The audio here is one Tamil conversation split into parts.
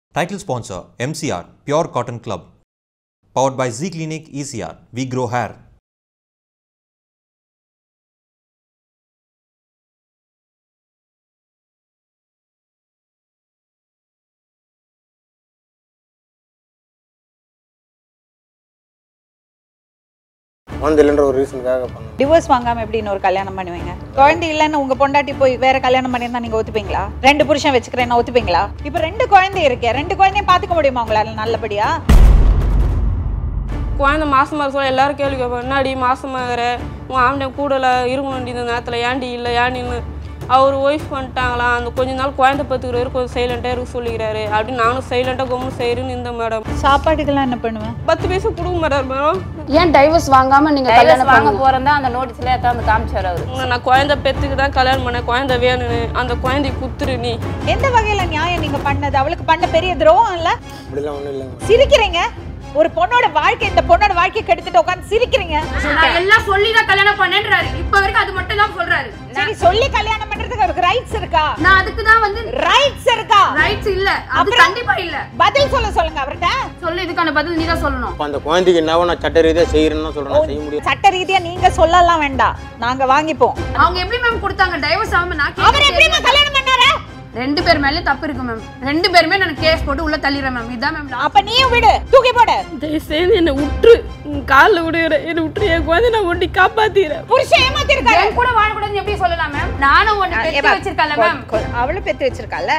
Title sponsor MCR Pure Cotton Club. Powered by Z Clinic ECR. We grow hair. குழந்தை இல்லைன்ற ஒரு ரீசனுக்காக பண்ணேன் டிவோர்ஸ் வாங்காம எப்படி இன்னொரு கல்யாணம் பண்ணுவீங்க குழந்தை இல்லைன்னு உங்க பொண்டாட்டி போய் வேற கல்யாணம் பண்ணியிருந்தா நீங்க ஒத்துப்பீங்களா ரெண்டு புருஷன் வச்சுக்கிறேன்னு ஒத்துப்பீங்களா இப்போ ரெண்டு குழந்தை இருக்கே ரெண்டு குழந்தையும் பாத்துக்க முடியுமா உங்களால நல்லபடியா குழந்த மாசமா இருக்க சொல்ல எல்லாரும் கேள்வி கேட்பாங்க என்னடி மாசமாகிற உன் ஆம்பளை கூடல இருக்கணும்டி இந்த நேரத்தில் ஏன்டி இல்லை ஏன்டின்னு அவர் ஒய்ஃப் பண்ணிட்டாங்களாம் அந்த கொஞ்ச நாள் குழந்தை பத்துக்கிறவர் கொஞ்சம் சைலண்டாக இருக்க சொல்லிக்கிறாரு அப்படின்னு நானும் சைலண்டாக கம்முன்னு செய்கிறேன்னு இந்த மேடம் சாப்பாட்டுக்கெல்லாம் என்ன பண்ணுவேன் பத்து பைசா கொடுக்க மாட்டார் மேடம் ஏன் டைவர்ஸ் வாங்காம நீங்க டைவர்ஸ் கல்யாணம் வாங்க பண்ணீங்க போறதா அந்த நோட்டீஸ்ல எடுத்தாந்து காமிச்சார் அவரு நான் குழந்தை பெத்துக்கு தான் கல்யாணம் பண்ணேன் குழந்தை வேணும்னு அந்த குழந்தைய குத்துரு நீ எந்த வகையில நியாயம் நீங்க பண்ணது அவளுக்கு பண்ண பெரிய துரோகம் இல்ல அப்படிலாம் ஒன்றும் இல்லைங்க சிரிக்கிறீங்க ஒரு பொண்ணோட வாழ்க்கை இந்த பொண்ணோட வாழ்க்கை கெடுத்துட்டு உட்காந்து சிரிக்கிறீங்க நான் எல்லாம் சொல்லி தான் கல்யாணம் பண்ணேன்றாரு இப்ப வரைக்கும் அது மட்டும் தான் சொல்றாரு சரி சொல்லி கல்யாணம் பண்றதுக்கு அவருக்கு ரைட்ஸ் இருக்கா நான் அதுக்கு தான் வந்து ரைட்ஸ் இருக்கா ரைட்ஸ் இல்ல அது அப்புறம்? கண்டிப்பா இல்ல பதில் சொல்ல சொல்லுங்க அவர்கிட்ட சொல்லு இதுக்கான பதில் நீ தான் சொல்லணும் இப்போ அந்த குழந்தைக்கு என்னவோ நான் சட்ட ரீதியாக செய்கிறேன்னு சொல்கிறேன் செய்ய முடியும் சட்ட ரீதியா நீங்க சொல்லலாம் வேண்டாம் நாங்க வாங்கிப்போம் அவங்க எப்படி மேம் கொடுத்தாங்க டைவர்ஸ் ஆகாம நான் அவர் கேட்டேன். எப்படிமா கல்யாணம் பண்ணாரு ரெண்டு பேர் மேலயும் தப்பு இருக்கு மேம் ரெண்டு பேருமே நான் கேஸ் போட்டு உள்ள தள்ளிடுறேன் மேம் இதான் மேம் அப்ப நீயும் விடு தூக்கி போடு தயவு செய்து என்னை விட்டுரு உன் காலில் விடுகிறேன் என்னை விட்டுரு என் குழந்தை நான் ஒண்டி காப்பாத்திக்கிறேன் புருஷன் ஏமாத்திருக்காரு என் கூட வாழக்கூடாதுன்னு எப்படி சொல்லலாம் மேம் நானும் ஒண்ணு பெத்து வச்சிருக்கேன்ல மேம் அவளும் பெத்து வச்சிருக்கால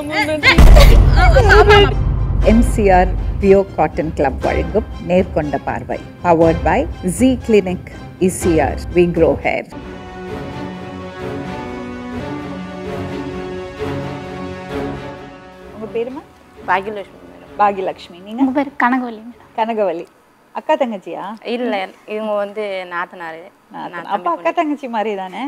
ஆமா எம்சிஆர் பியோ காட்டன் கிளப் வழங்கும் Nerkonda Paarvai powered by G clinic ECR we grow hair உங்க பேருமா பாகியலட்சுமி மேடம் பாகியலட்சுமி நீங்க உங்க பேர் கனகவல்லி மேடம் கனகவல்லி அக்கா தங்கச்சியா இல்ல இவங்க வந்து நாத்தனாரு நான் அப்ப அக்கா தங்கச்சி மாதிரி தானே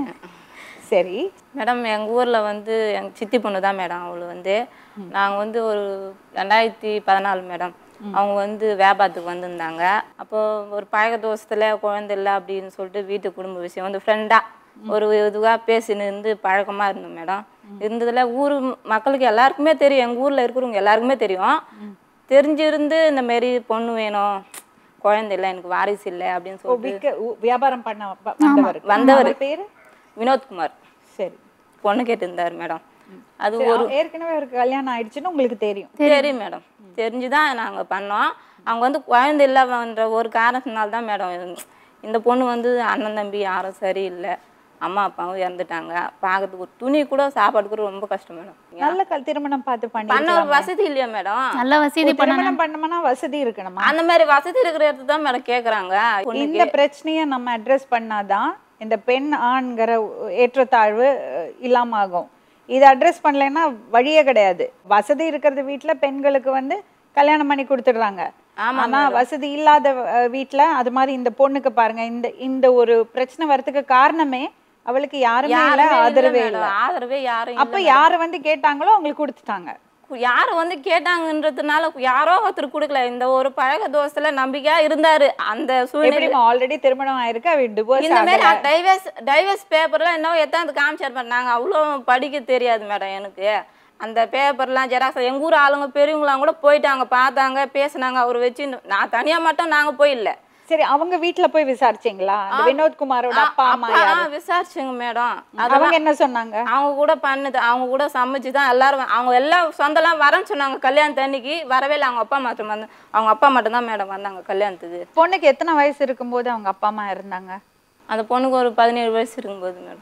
சரி மேடம் எங்க ஊர்ல வந்து எங்க சித்தி பொண்ணு தான் மேடம் அவளு வந்து நாங்க வந்து ஒரு ரெண்டாயிரத்தி பதினாலு மேடம் அவங்க வந்து வியாபாரத்துக்கு வந்திருந்தாங்க அப்போ ஒரு பழக தோசத்துல குழந்தை இல்லை அப்படின்னு சொல்லிட்டு வீட்டு குடும்ப விஷயம் வந்து ஃப்ரெண்டா ஒரு இதுவாக பேசின்னு இருந்து பழக்கமா இருந்தோம் மேடம் இருந்ததுல ஊர் மக்களுக்கு எல்லாருக்குமே தெரியும் எங்க ஊர்ல இருக்கிறவங்க எல்லாருக்குமே தெரியும் தெரிஞ்சிருந்து இந்த மாரி பொண்ணு வேணும் குழந்தை இல்லை எனக்கு வாரிசு இல்லை அப்படின்னு ஓ, சொல்லிட்டு விக்க- உ- வியாபாரம் பண்ண வ- வந்தவர் வந்தவர். அவர் பேரு வினோத்குமார் சரி பொண்ணு கேட்டிருந்தார் மேடம் அது சரி, ஒரு அவ- ஏற்கனவே அவருக்கு கல்யாணம் ஆயிடுச்சுன்னு உங்களுக்கு தெரியும் தெரியும் மேடம் தெரிஞ்சு தான் நாங்கள் பண்ணோம் அவங்க வந்து குழந்தை இல்லைன்ற ஒரு காரணத்தினால தான் மேடம் இந்த பொண்ணு வந்து அண்ணன் தம்பி யாரும் சரியில்லை அம்மா அப்பாவும் இறந்துட்டாங்க பார்க்கறதுக்கு ஒரு துணி கூட சாப்பாடு கூட ரொம்ப கஷ்டம் மேடம் நல்ல கல் திருமணம் பார்த்து பண்ண பண்ணி வசதி இல்லையா மேடம் நல்ல வசதி பண்ணணும் திருமணம் பண்ணோம்னா வசதி இருக்கணுமா அந்த மாதிரி வசதி இருக்கிற இடத்துல தான் மேடம் கேட்குறாங்க இந்த பிரச்சனையை நம்ம அட்ரஸ் பண்ணாதான் இந்த பெண் ஆண்கிற ஏற்றத்தாழ்வு அஹ், இல்லாம ஆகும் இதை அட்ரஸ் பண்ணலைன்னா வழியே கிடையாது வசதி இருக்கிறது வீட்ல பெண்களுக்கு வந்து கல்யாணம் பண்ணி கொடுத்துடுறாங்க ஆமா ஆனா வசதி இல்லாத அஹ், வீட்ல அது மாதிரி இந்த பொண்ணுக்கு பாருங்க இந்த இந்த ஒரு பிரச்சனை வரதுக்கு காரணமே அவளுக்கு யாருமே இல்ல யாருமே இல்லை ஆதரவே மேடம். இல்ல ஆதரவே யாரும் அப்ப யாரு வந்து கேட்டாங்களோ அவங்களுக்கு கொடுத்துட்டாங்க யார் வந்து கேட்டாங்கன்றதுனால யாரோ ஒருத்தர் கொடுக்கல இந்த ஒரு பழக தோசையில நம்பிக்கையா இருந்தாரு அந்த சூழ்நிலை எப்படிமா ஆல்ரெடி திருமணம் ஆயிருக்கு அவ டிவோர்ஸ் இந்த மாதிரி டைவர்ஸ் டைவர்ஸ் பேப்பர்லாம் என்ன எத்தாந்து காமிச்சார் பண்ணாங்க அவ்வளோ படிக்க தெரியாது மேடம் எனக்கு அந்த பேப்பர்லாம் ஜெராக்ஸ் எங்கள் ஊர் ஆளுங்க பெரியவங்களாம் கூட போயிட்டாங்க பார்த்தாங்க பேசுனாங்க அவர் வச்சு நான் தனியாக மட்டும் நாங்கள் போயிடல சரி அவங்க வீட்ல போய் விசாரிச்சீங்களா அந்த வினோத்குமாரோட அப்பா அம்மா அப்பா யாரு விசாரிச்சுங்க மேடம் அவங்க என்ன சொன்னாங்க அவங்க கூட பண்ணுது அவங்க கூட சமைச்சு தான் எல்லாரும் அவங்க எல்லாம் சொந்தம்லாம் வரேன்னு சொன்னாங்க கல்யாணத்து அன்னைக்கு வரவே இல்லை அவங்க அப்பா மட்டும் வந்து அவங்க அப்பா மட்டும் தான் மேடம் வந்தாங்க கல்யாணத்துக்கு பொண்ணுக்கு எத்தனை வயசு இருக்கும்போது அவங்க அப்பா அம்மா இருந்தாங்க அந்த பொண்ணுக்கு ஒரு பதினேழு வயசு இருக்கும்போது மேடம்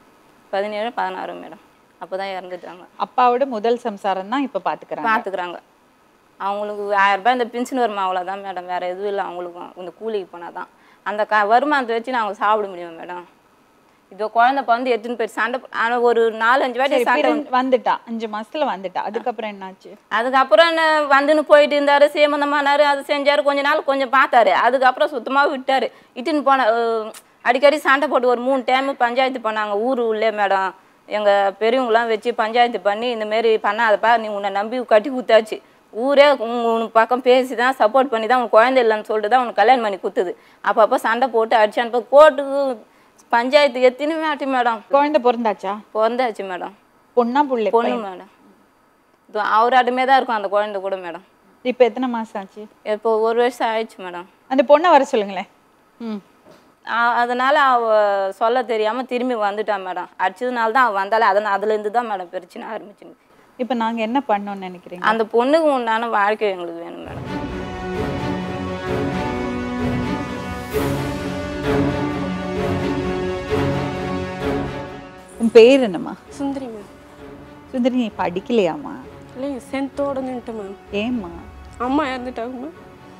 பதினேழு பதினாறு மேடம் அப்போ தான் இறந்துட்டாங்க அப்பாவோட முதல் சம்சாரம் தான் இப்ப பாத்துக்கிறாங்க பார்த்துக்குறாங்க அவங்களுக்கு ஆயிரம் ரூபாய் இந்த பென்ஷன் வருமா அவ்வளோதான் மேடம் வேறு எதுவும் இல்லை அவங்களுக்கும் இந்த கூலிக்கு போனால் தான் அந்த க வருமானத்தை வச்சு நாங்கள் சாப்பிட முடியும் மேடம் இதோ குழந்தை பிறந்து எடுத்துன்னு போய் சண்டை போ- ஆனா ஒரு நாலு அஞ்சு வாட்டி சரி, சண்டை பிரிஞ்சு- வந்துட்டா அஞ்சு மாசத்துல வந்துட்டா அதுக்கப்புறம் என்னாச்சு அதுக்கப்புறம் என்ன வந்துன்னு போயிட்டு இருந்தாரு சீமந்தமானாரு அது செஞ்சாரு கொஞ்ச நாள் கொஞ்சம் பார்த்தாரு அதுக்கப்புறம் சுத்தமாக விட்டாரு இட்டுன்னு போன அஹ், அடிக்கடி சண்டை போட்டு ஒரு மூணு டைம் பஞ்சாயத்து பண்ணாங்க ஊர் உள்ளே மேடம் எங்கள் பெரியவங்களாம் வச்சு பஞ்சாயத்து பண்ணி இந்த மாரி பண்ணாதப்பா நீ உன்னை நம்பி கட்டி குத்தாச்சு ஊரே உன் உன் பக்கம் பேசி தான் சப்போர்ட் பண்ணி தான் உன் குழந்தை இல்லைன்னு சொல்லிட்டு தான் உனக்கு கல்யாணம் பண்ணி குத்துது அப்பப்போ சண்டை போட்டு அடிச்சு அனுப்ப கோர்ட்டுக்கு பஞ்சாயத்து எத்தினுமே ஆட்டி மேடம் குழந்தை பிறந்தாச்சா பிறந்தாச்சு மேடம் பொண்ணா புள்ளை பொண்ணு மேடம் இது அவராட்டமே தான் இருக்கும் அந்த குழந்தை கூட மேடம் இப்போ எத்தனை மாசம் ஆச்சு இப்போ ஒரு வருஷம் ஆயிடுச்சு மேடம் அந்த பொண்ணை வர சொல்லுங்களேன் ம் ஆ- அதனால அவ சொல்ல தெரியாம திரும்பி வந்துட்டா மேடம் அடிச்சதுனால தான் அவ வந்தாலே அதனால் அதுலேருந்து தான் மேடம் பிரச்சனை ஆரம்பிச்சுங்க இப்போ நாங்க என்ன பண்ணோம்னு நினைக்கிறீங்க அந்த பொண்ணுக்கு உண்டான வாழ்க்கை எங்களுக்கு வேணும் மேடம் உன் பேர் என்னம்மா சுந்தரி மேம் சுந்தரி நீ படிக்கலையாம்மா இல்லைங்க சென்த்தோட நின்ட்டேன் மேம் ஏம்மா அம்மா இறந்துட்டாங்க மேம்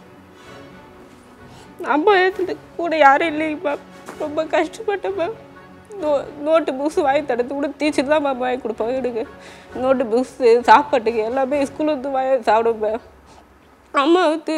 அம்மா இறந்துட்டு கூட யாரும் இல்லைங்க மேம் ரொம்ப கஷ்டப்பட்டேன் மேம் நோ நோட்டு புக்ஸ் வாங்கி தரது கூட டீச்சர் தான் மேம் வாங்கி கொடுப்பாங்க எனக்கு நோட்டு புக்ஸு சாப்பாட்டுக்கு எல்லாமே ஸ்கூல்ல இருந்து வாங்கி சாப்பிடுவேன் மேம் அம்மா வந்து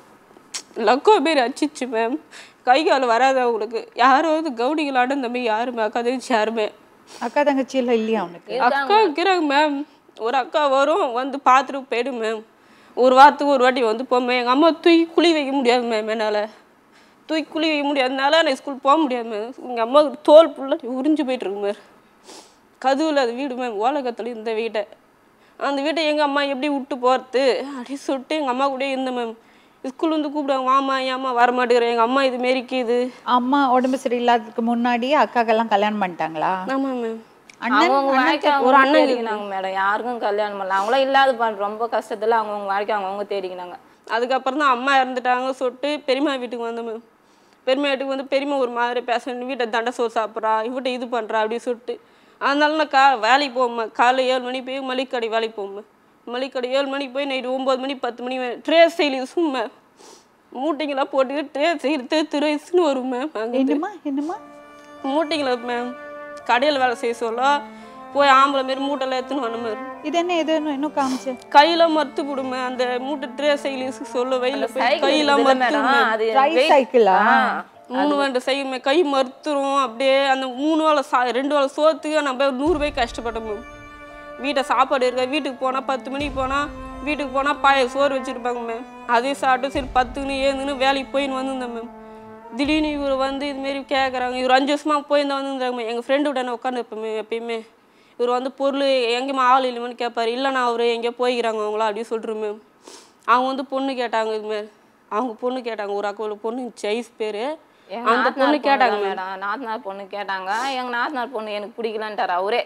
லக்கோ மாரி அடிச்சிச்சு மேம் கை கால் வராது அவங்களுக்கு யாரும் வந்து கவுனிகளான தம்பி யாருமே அக்கா தங்கச்சி யாருமே அக்கா தங்கச்சி எல்லாம் இல்லையா உனக்கு அக்கா இருக்கிறாங்க மேம் ஒரு அக்கா வரும் வந்து பார்த்துட்டு போயிடும் மேம் ஒரு வாரத்துக்கு ஒரு வாட்டி வந்து போமே எங்கள் அம்மா தூக்கி குழி வைக்க முடியாது மேம் என்னால் தூக்கி குழி வைக்க முடியாதனால நான் ஸ்கூல் போக முடியாது மேம் எங்கள் அம்மா தோல் ஃபுல்லாக உறிஞ்சு போயிட்டுருக்கு மேம் கதவுல அது வீடு மேம் ஓலக்கத்தில் இந்த வீட்டை அந்த வீட்டை எங்கள் அம்மா எப்படி விட்டு போகிறது அப்படின்னு சொல்லிட்டு எங்கள் அம்மா கூடயே இருந்தேன் மேம் ஸ்கூல் வந்து கூப்பிடுவாங்க வாமா ஏம்மா வர மாட்டேங்கிறேன் எங்கள் அம்மா இது மாரி இருக்குது அம்மா உடம்பு சரியில்லாததுக்கு முன்னாடியே அக்காக்கெல்லாம் கல்யாணம் பண்ணிட்டாங்களா ஆமாம் மேம் அண்ணன் அவங்கவுங்க வாழ்க்கை ஒரு ஒரு அண்ணன் அண்ணன் தேடிக்கினாங்க மேடம் யாருக்கும் கல்யாணம் பண்ணல அவங்களாம் இல்லாத ப- ரொம்ப கஷ்டத்துல அவங்கவுங்க வாழ்க்கை அவங்கவுங்க தேடிக்கினாங்க அதுக்கப்புறம் தான் அம்மா இறந்துட்டாங்க சொல்லிட்டு பெரியம்மா வீட்டுக்கு வந்தேன் மேம் பெரியம்மா வீட்டுக்கு வந்து பெரியம்மா ஒரு மாதிரி பேசணும் வீட்டை தண்டை சோறு சாப்பிட்றா இவட்ட இது பண்ணுறா அப்படின்னு சொல்லிட்டு அதனால நான் கா வேலைக்கு போவேம்மா காலைல ஏழு மணி போய் மளிகை கடை வேலைக்கு போவேன் மளிகை கடை ஏழு மணிக்கு போய் நைட்டு ஒம்பது மணி பத்து மணி ட்ரே செய்யல சும்மா மூட்டைங்களாம் போட்டுக்கிட்டு ட்ரே செய்கிறது திருவயசுன்னு வரும் மேம் அங்கே என்னம்மா என்னம்மா மூட்டைங்களை மேம் கடையில் வேலை செய்ய சொல்ல போய் ஆம்பளை மாரி மூட்டைலாம் எடுத்துன்னு வந்த மாதிரி இது என்ன ஏதோ இன்னும் இன்னும் காமிச்சு கையில மறுத்து விடுமே அந்த மூட்டை ட்ரே சைக்கிள்ஸ் சொல்ல வெயில போய் சைக்கிள் கையெல்லாம் இருக்குதுல்ல மறுத்து மேடம் விடுமே. அது ட்ரை weight- சைக்கிளா ஆ. மூணு வேண்ட செய்யுமே கை மறுத்துரும் அப்படியே அந்த மூணு வேளை சா ரெண்டு வேளை சோத்துக்கு நம்ம நூறு ரூபாய்க்கு கஷ்டப்பட்டோம் மேம் வீட்டை சாப்பாடு இருக்க வீட்டுக்கு போனால் பத்து மணிக்கு போனால் வீட்டுக்கு போனால் பாய சோறு வச்சுருப்பாங்க மேம் அதையும் சாப்பிட்டு சரி பத்துக்குன்னு ஏந்துன்னு வேலைக்கு போயின்னு வந்திருந்தேன் மேம் திடீர்னு இவர் வந்து இதுமாரி கேட்குறாங்க இவர் அஞ்சு வருஷமாக போயிருந்தா வந்துருந்தாங்க மேம் எங்கள் ஃப்ரெண்டு விட உட்காந்து எப்பவுமே எப்பயுமே இவர் வந்து பொருள் எங்கேயுமே ஆள் இல்லைன்னு கேட்பாரு இல்லைண்ணா அவர் எங்கேயோ போய்க்கிறாங்க அவங்களா அப்படின்னு சொல்லிட்டு மேம் அவங்க வந்து பொண்ணு கேட்டாங்க இதுமாரி அவங்க பொண்ணு கேட்டாங்க ஒரு அக்கா பொண்ணு ஜெய்ஸ் பேர் எங்க அந்த நாத்தனார் பொண்ணு கேட்டாங்க தான் மேம் மேடம் நாத்தனார் பொண்ணு கேட்டாங்க எங்க நாத்தனார் பொண்ணு எனக்கு பிடிக்கலன்ட்டார் அவரே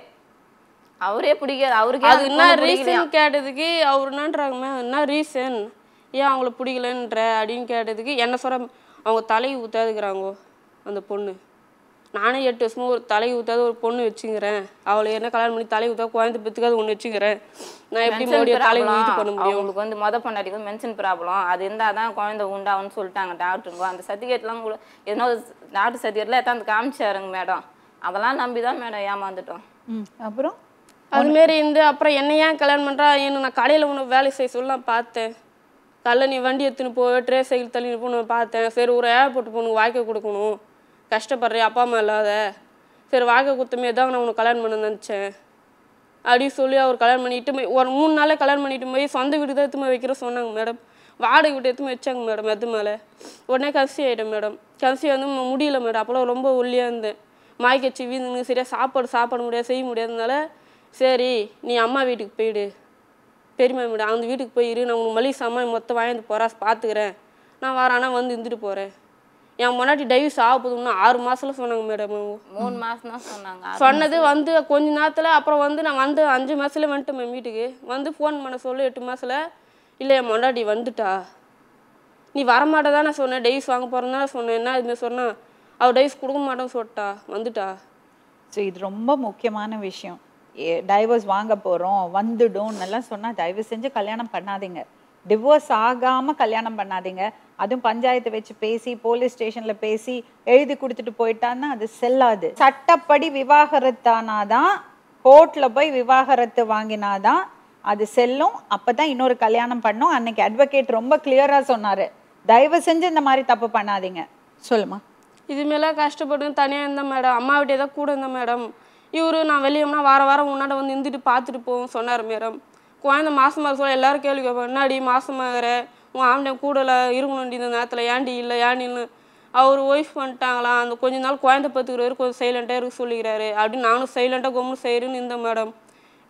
அவரே பிடிக்காது அவருக்கே அது அந்த என்ன பொண்ணு பிடிக்கலையாம். ரீசன் கேட்டதுக்கு அவர் என்னன்றாங்க மேம் என்ன ரீசன் ஏன் அவங்கள பிடிக்கலன்ற அப்படின்னு கேட்டதுக்கு என்ன சொல்ற அவங்க தலையை ஊத்தாதுக்கிறாங்க அந்த பொண்ணு நானே எட்டு வருஷமா ஒரு தலையை ஊத்தாத ஒரு பொண்ணு வச்சுக்கிறேன் அவளை என்ன கல்யாணம் பண்ணி தலையை ஊத்தா குழந்தை பெற்றுக்காது ஒன்று வச்சுக்கிறேன் நான் எப்படி Mention மறுபடியும் தலையை problem. இது பண்ண முடியும் அவங்களுக்கு வந்து மொத பொண்டாட்டிக்கு மென்ஷன் ப்ராப்ளம் அது இருந்தால் தான் குழந்தை உண்டாகும்னு சொல்லிட்டாங்க டாக்டருங்க அந்த சர்டிஃபிகேட்லாம் கூட எதனா டாக்டர் சர்டிஃபிகேட்லாம் எடுத்தாந்து காமிச்சாருங்க மேடம் அதெல்லாம் நம்பி தான் மேடம் ஏமாந்துட்டோம் ம் அப்புறம் அதுமாரி இருந்து அப்புறம் என்ன ஏன் கல்யாணம் பண்ணுறா என்ன நான் கடையில் ஒன்று வேலை செய்ய சொல்ல பார்த்தேன் காலைல நீ வண்டி எடுத்துன்னு போ ட்ரே சைக்கிள் தள்ளி போகணும் பார்த்தேன் சரி ஒரு ஏர்போர்ட் பொண்ணுக்கு வாழ்க்கை கொடுக்கணும் கஷ்டப்படுறேன் அப்பா அம்மா இல்லாத சரி வாழ்க்கை கொடுத்தமே தான் நான் உனக்கு கல்யாணம் பண்ண நினச்சேன் அப்படின்னு சொல்லி அவர் கல்யாணம் பண்ணிட்டு போய் ஒரு மூணு நாளே கல்யாணம் பண்ணிட்டு போய் சொந்த வீடு தான் எடுத்துமே வைக்கிற சொன்னாங்க மேடம் வாடகை வீட்டு எடுத்துமே வச்சாங்க மேடம் எது மேலே உடனே கன்சி ஆகிட்டேன் மேடம் கன்சி வந்து மு- முடியல மேடம் அப்போலாம் ரொம்ப ஒல்லியாக இருந்தேன் மாய்க்கச்சி வீந்துங்க சரியாக சாப்பாடு சாப்பிட முடியாது செய்ய முடியாதனால சரி நீ அம்மா வீட்டுக்கு போயிடு பெரியம்மா வீடு அந்த வீட்டுக்கு போய் இரு நான் உனக்கு மளிகை சாமான் மொத்தம் வாங்கிட்டு போகிறா பார்த்துக்கிறேன் நான் வரானா வந்து இருந்துட்டு போகிறேன் என் முன்னாடி டைவர்ஸ் ஆக போதும்னா ஆறு மாசத்துல சொன்னாங்க மேடம் அவங்க மூணு மாசம் தான் சொன்னாங்க சொன்னது வந்து கொஞ்ச நேரத்தில் அப்புறம் வந்து நான் வந்து அஞ்சு மாசத்துல வந்துட்டேன் மேம் வீட்டுக்கு வந்து ஃபோன் பண்ண சொல்லி எட்டு மாசத்துல இல்லை என் மொண்டாட்டி வந்துட்டா நீ வரமாட்டே தான் நான் சொன்னேன் டைஸ் வாங்க போகிறேன் தான் சொன்னேன் என்ன இதுமாதிரி சொன்னா அவள் டைஸ் கொடுக்க மாட்டேன்னு சொல்லிட்டா வந்துட்டா ஸோ இது ரொம்ப முக்கியமான விஷயம் டைவர்ஸ் வாங்க போகிறோம் வந்துடும் எல்லாம் சொன்னால் தயவு செஞ்சு கல்யாணம் பண்ணாதீங்க டிவோர்ஸ் ஆகாமல் கல்யாணம் பண்ணாதீங்க அதுவும் பஞ்சாயத்தை வச்சு பேசி போலீஸ் ஸ்டேஷனில் பேசி எழுதி கொடுத்துட்டு போயிட்டான்னா அது செல்லாது சட்டப்படி விவாகரத்தானாதான் கோர்ட்டில் போய் விவாகரத்து வாங்கினாதான் அது செல்லும் அப்போ தான் இன்னொரு கல்யாணம் பண்ணோம் அன்னைக்கு அட்வொகேட் ரொம்ப கிளியராக சொன்னார் தயவு செஞ்சு இந்த மாதிரி தப்பு பண்ணாதீங்க சொல்லுமா இதுமாரிலாம் கஷ்டப்பட்டு தனியாக இருந்தேன் மேடம் அம்மா வீட்டே தான் கூட இருந்தேன் மேடம் இவரு நான் வெளியம்னா வார வாரம் உன்னாட வந்து இருந்துட்டு பார்த்துட்டு போவோம் சொன்னார் மேடம் குழந்தை மாசமா சொல்ல எல்லாரும் கேள்வி கேட்பாங்க என்னடி மாசமாகிற உன் ஆண்டை கூடல இருக்கணும்டி இந்த நேரத்தில் ஏன்டி இல்லை ஏன்டி இல்லை அவர் ஒய்ஃப் பண்ணிட்டாங்களாம் அந்த கொஞ்ச நாள் குழந்தை பார்த்துக்கிறவர் கொஞ்சம் சைலண்ட்டாக இருக்க சொல்லிக்கிறாரு அப்படின்னு நானும் சைலண்ட்டாக கொம்பு செய்கிறேன்னு இருந்தேன் மேடம்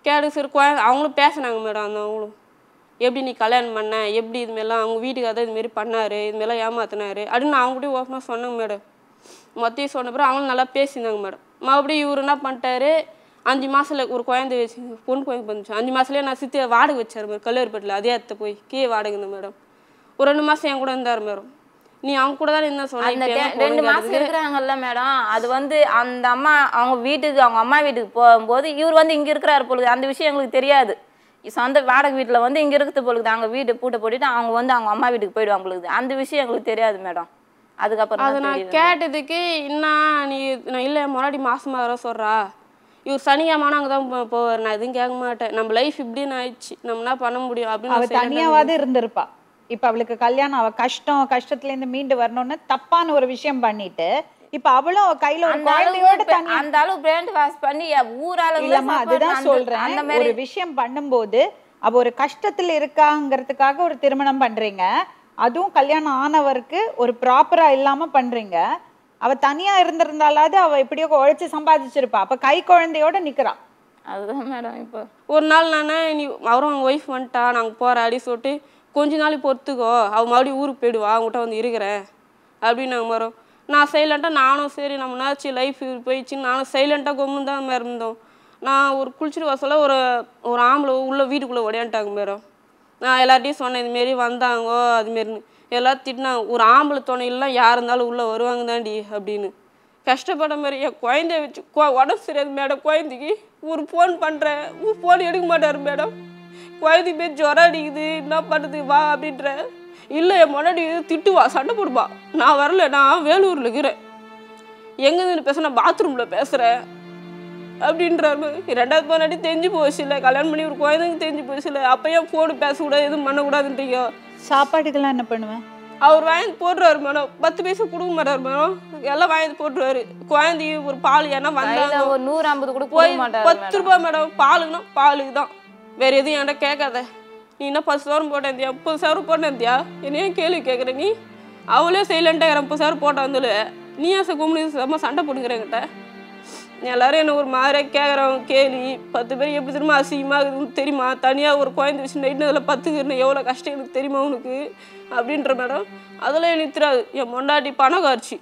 கேட்டு சரி குழந்த அவங்களும் பேசினாங்க மேடம் அந்த அவங்களும் எப்படி நீ கல்யாணம் பண்ண எப்படி இதுமாரிலாம் அவங்க வீட்டுக்காரர் இதுமாரி பண்ணாரு இதுமாரிலாம் ஏமாத்தினாரு அப்படின்னு நான் அவங்ககிட்டயும் ஓப்பனாக சொன்னேங்க மேடம் மொத்தையும் சொன்ன பிறகு அவங்களும் நல்லா பேசியிருந்தாங்க மேடம் மறுபடியும் இவர் என்ன பண்ணிட்டாரு அஞ்சு மாசத்துல ஒரு குழந்தை வச்சு பொண்ணு குழந்தை வந்துச்சு அஞ்சு மாசத்துலயே நான் சித்தி வாடகை வச்சார் மேடம் கல்லூரிப்பட்டில் அதே இடத்த போய் கீழே வாடகை இருந்தேன் மேடம் ஒரு ரெண்டு மாசம் என் கூட இருந்தார் மேடம் நீ அவங்க கூட தான் இருந்தா சொன்ன அந்த இப்ப டெ- என்ன ரெண்டு பொண்ணு மாசம் கேட்டதுக்கு- இருக்கிறாங்கல்ல மேடம் அது வந்து அந்த அம்மா அவங்க வீட்டுக்கு அவங்க அம்மா வீட்டுக்கு போகும்போது இவர் வந்து இங்க இருக்கிறாரு பொழுது அந்த விஷயம் எங்களுக்கு தெரியாது சொந்த வாடகை வீட்டுல வந்து இங்க இருக்குது பொழுது அங்க வீடு பூட்டை போட்டுட்டு அவங்க வந்து அவங்க அம்மா வீட்டுக்கு போயிடுவாங்க பொழுது அந்த விஷயம் எங்களுக்கு தெரியாது மேடம் அதுக்கப்புறம் அதை தான் நான் தெரியுது. கேட்டதுக்கு என்ன நீ நான் இல்லை முன்னாடி மாசமா வர சொல்றா இவர் சனிக்கிழமான அங்கே தான் போ- போவார் நான் எதுவும் கேட்க மாட்டேன் நம்ம லைஃப் இப்படின்னு ஆயிடுச்சு நம்ம என்ன பண்ண முடியும் அப்படின்னு அவ நான் silent ஆ தனியாவது இருந்திருப்பா இப்ப அவளுக்கு கல்யாணம் அவ கஷ்டம் கஷ்டத்துல இருந்து மீண்டு வரணும்னு தப்பான ஒரு விஷயம் பண்ணிட்டு இப்ப அவளும் அவ கையில ஒரு அந்த குழந்தையோட அளவுக்கு தனியா அந்த அளவு பிராண்ட் வாஷ் பண்ணி ஊரால இல்லம்மா அதுதான் சொல்றேன் அந்த ஒரு மாதிரி விஷயம் பண்ணும்போது அவ ஒரு கஷ்டத்துல இருக்காங்கிறதுக்காக ஒரு திருமணம் பண்றீங்க அதுவும் கல்யாணம் ஆனவருக்கு ஒரு ப்ராப்பரா இல்லாம பண்றீங்க அவ தனியா இருந்திருந்தாலாவது அவ எப்படியோ உழைச்சு சம்பாதிச்சிருப்பா அப்ப கை குழந்தையோட நிக்கிறா அதுதான் மேடம் இப்போ ஒரு நாள் நான் நீ அவரும் அவங்க ஒய்ஃப் வந்துட்டா நாங்கள் போகிறோம் அப்படி சொல்லிட்டு கொஞ்ச நாளைக்கு பொறுத்துக்கோ அவள் மறுபடியும் ஊருக்கு போயிடுவா அவங்ககிட்ட வந்து இருக்கிறேன் அப்படின்னு நாங்கள் வரோம் நான் சைலண்ட்டாக நானும் சரி நம்ம என்னாச்சு லைஃப் போயிடுச்சுன்னு நானும் சைலண்ட்டாக கொம்முன்னு தான் மேடம் இருந்தோம் நான் ஒரு குளிச்சுட்டு வர சொல்ல ஒரு ஒரு ஆம்பளை உள்ள வீட்டுக்குள்ளே ஓடியான்ட்டாங்க மேடம் நான் எல்லார்ட்டையும் சொன்னேன் இதுமாரி வந்தாங்கோ அதுமாரின்னு எல்லாரும் திட்டினாங்க ஒரு ஆம்பளை துணையிலாம் யார் இருந்தாலும் உள்ளே வருவாங்க தாண்டி அப்படின்னு கஷ்டப்பட மாதிரி என் குழந்தைய வச்சு கொ- உடம்பு சரியாது மேடம் குழந்தைக்கு ஒரு ஃபோன் பண்ணுறேன் ஒரு ஃபோன் எடுக்க மாட்டார் மேடம் குழந்தைக்கு போய் ஜுரம் அடிக்குது என்ன பண்ணுது வா அப்படின்ற இல்லை என் முன்னாடி திட்டுவா சண்டை போடுவா நான் வரல நான் வேலூரில் இருக்கிறேன் எங்கேருந்து பேச நான் பாத்ரூமில் பேசுகிறேன் அப்படின்றாரு மாதிரி. ரெண்டாவது முன்னாடி தெரிஞ்சு போச்சு இல்லை கல்யாணம் பண்ணி ஒரு குழந்தைங்க தெரிஞ்சு போச்சு இல்லை அப்பயும் ஃபோனு பேசக்கூடாது எதுவும் பண்ணக்கூடாதுன்றீங்க சாப்பாட்டுக்கெல்லாம் என்ன பண்ணுவேன் அவர் வாங்கி போட்டுருவாரு மேடம் பத்து பைசா கொடுக்க மாட்டார் மேடம் எல்லாம் வாங்கி போட்டுருவாரு குழந்தைய ஒரு பால் ஏன்னா கையில வந்தாங்க ஒரு நூறு ஐம்பது கூட போய் கொடுக்க மாட்டாரு பத்து மேடம் ரூபாய் மேடம் பாலுக்குன்னா பாலுக்கு தான் வேற எதுவும் என்கிட்ட கேட்காத நீ என்ன பத்து சவரம் போட்டேந்தியா முப்பது சவரம் போட்டேந்தியா என்னையே கேள்வி கேட்குற நீ அவளே சைலண்டாக முப்பது சவரம் போட்டா வந்து நீ ஏன் கும்பிடு செம்ம சண்டை போட்டுக்கிற என்கிட்ட எல்லாரும் என்ன ஒரு மாதிரியாக கேட்குறவங்க கேள்வி பத்து பேர் எப்படி தெரியுமா அசிங்கமாக இருக்குதுன்னு தெரியுமா தனியாக ஒரு குழந்தை வச்சு நைட்டு அதில் பத்துக்குன்னு எவ்வளோ கஷ்டம் எனக்கு தெரியுமா உனக்கு அப்படின்ற மேடம் அதெல்லாம் எனக்கு தெரியாது என் மொண்டாட்டி பணம் காய்ச்சி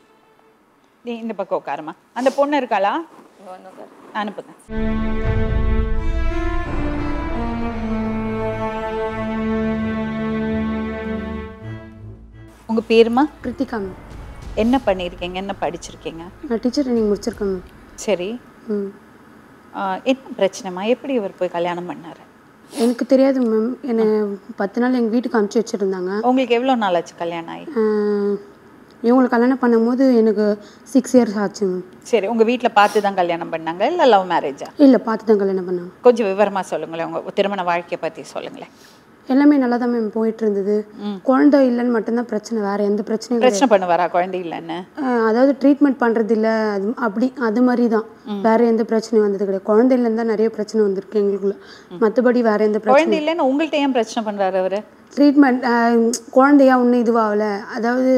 நீ இந்த பக்கம் உட்காருமா அந்த பொண்ணு இருக்காளா இங்க வந்து உட்காரு. அனுப்புங்க உங்க பேருமா கிருத்திகா மேம் என்ன பண்ணியிருக்கீங்க என்ன படிச்சிருக்கீங்க நான் டீச்சர் ட்ரைனிங் முடிச்சிருக்கேன் மேம் சரி ம் ஆ, என்ன பிரச்சனைமா எப்படி இவர் போய் கல்யாணம் பண்ணாரு எனக்கு தெரியாது மேம் என்னை பத்து நாள் எங்கள் வீட்டுக்கு அனுப்பிச்சி வச்சுருந்தாங்க உங்களுக்கு எவ்வளோ நாள் ஆச்சு கல்யாணம் ஆகி இவங்களை கல்யாணம் பண்ணும்போது எனக்கு சிக்ஸ் இயர்ஸ் ஆச்சு மேம் சரி உங்க வீட்ல பார்த்து தான் கல்யாணம் பண்ணாங்க இல்ல லவ் மேரேஜா இல்லை பார்த்து தான் கல்யாணம் பண்ணாங்க கொஞ்சம் விவரமா சொல்லுங்களேன் உங்க திருமண வாழ்க்கையை பத்தி சொல்லுங்களேன் எல்லாமே நல்லா தான் மேம் போயிட்டு இருந்தது குழந்தை இல்லைன்னு மட்டும்தான் பிரச்சனை வேற எந்த பிரச்சனையும் கிடையாது. பிரச்சனை பண்ணுவாரா குழந்தை இல்லைன்னு அஹ் அதாவது ட்ரீட்மெண்ட் பண்ணுறது இல்லை அது அப்படி அது மாதிரி தான் வேற எந்த பிரச்சனையும் வந்தது கிடையாது குழந்தை இல்லைன்னு தான் நிறைய பிரச்சனை வந்திருக்கு எங்களுக்குள்ள மற்றபடி வேற எந்த பிரச்சனை குழந்தை இல்லைன்னு உங்கள்ட்ட ஏன் பிரச்சனை பண்றாரு அவரு ட்ரீட்மெண்ட் குழந்தையா ஒன்றும் இதுவாகல அதாவது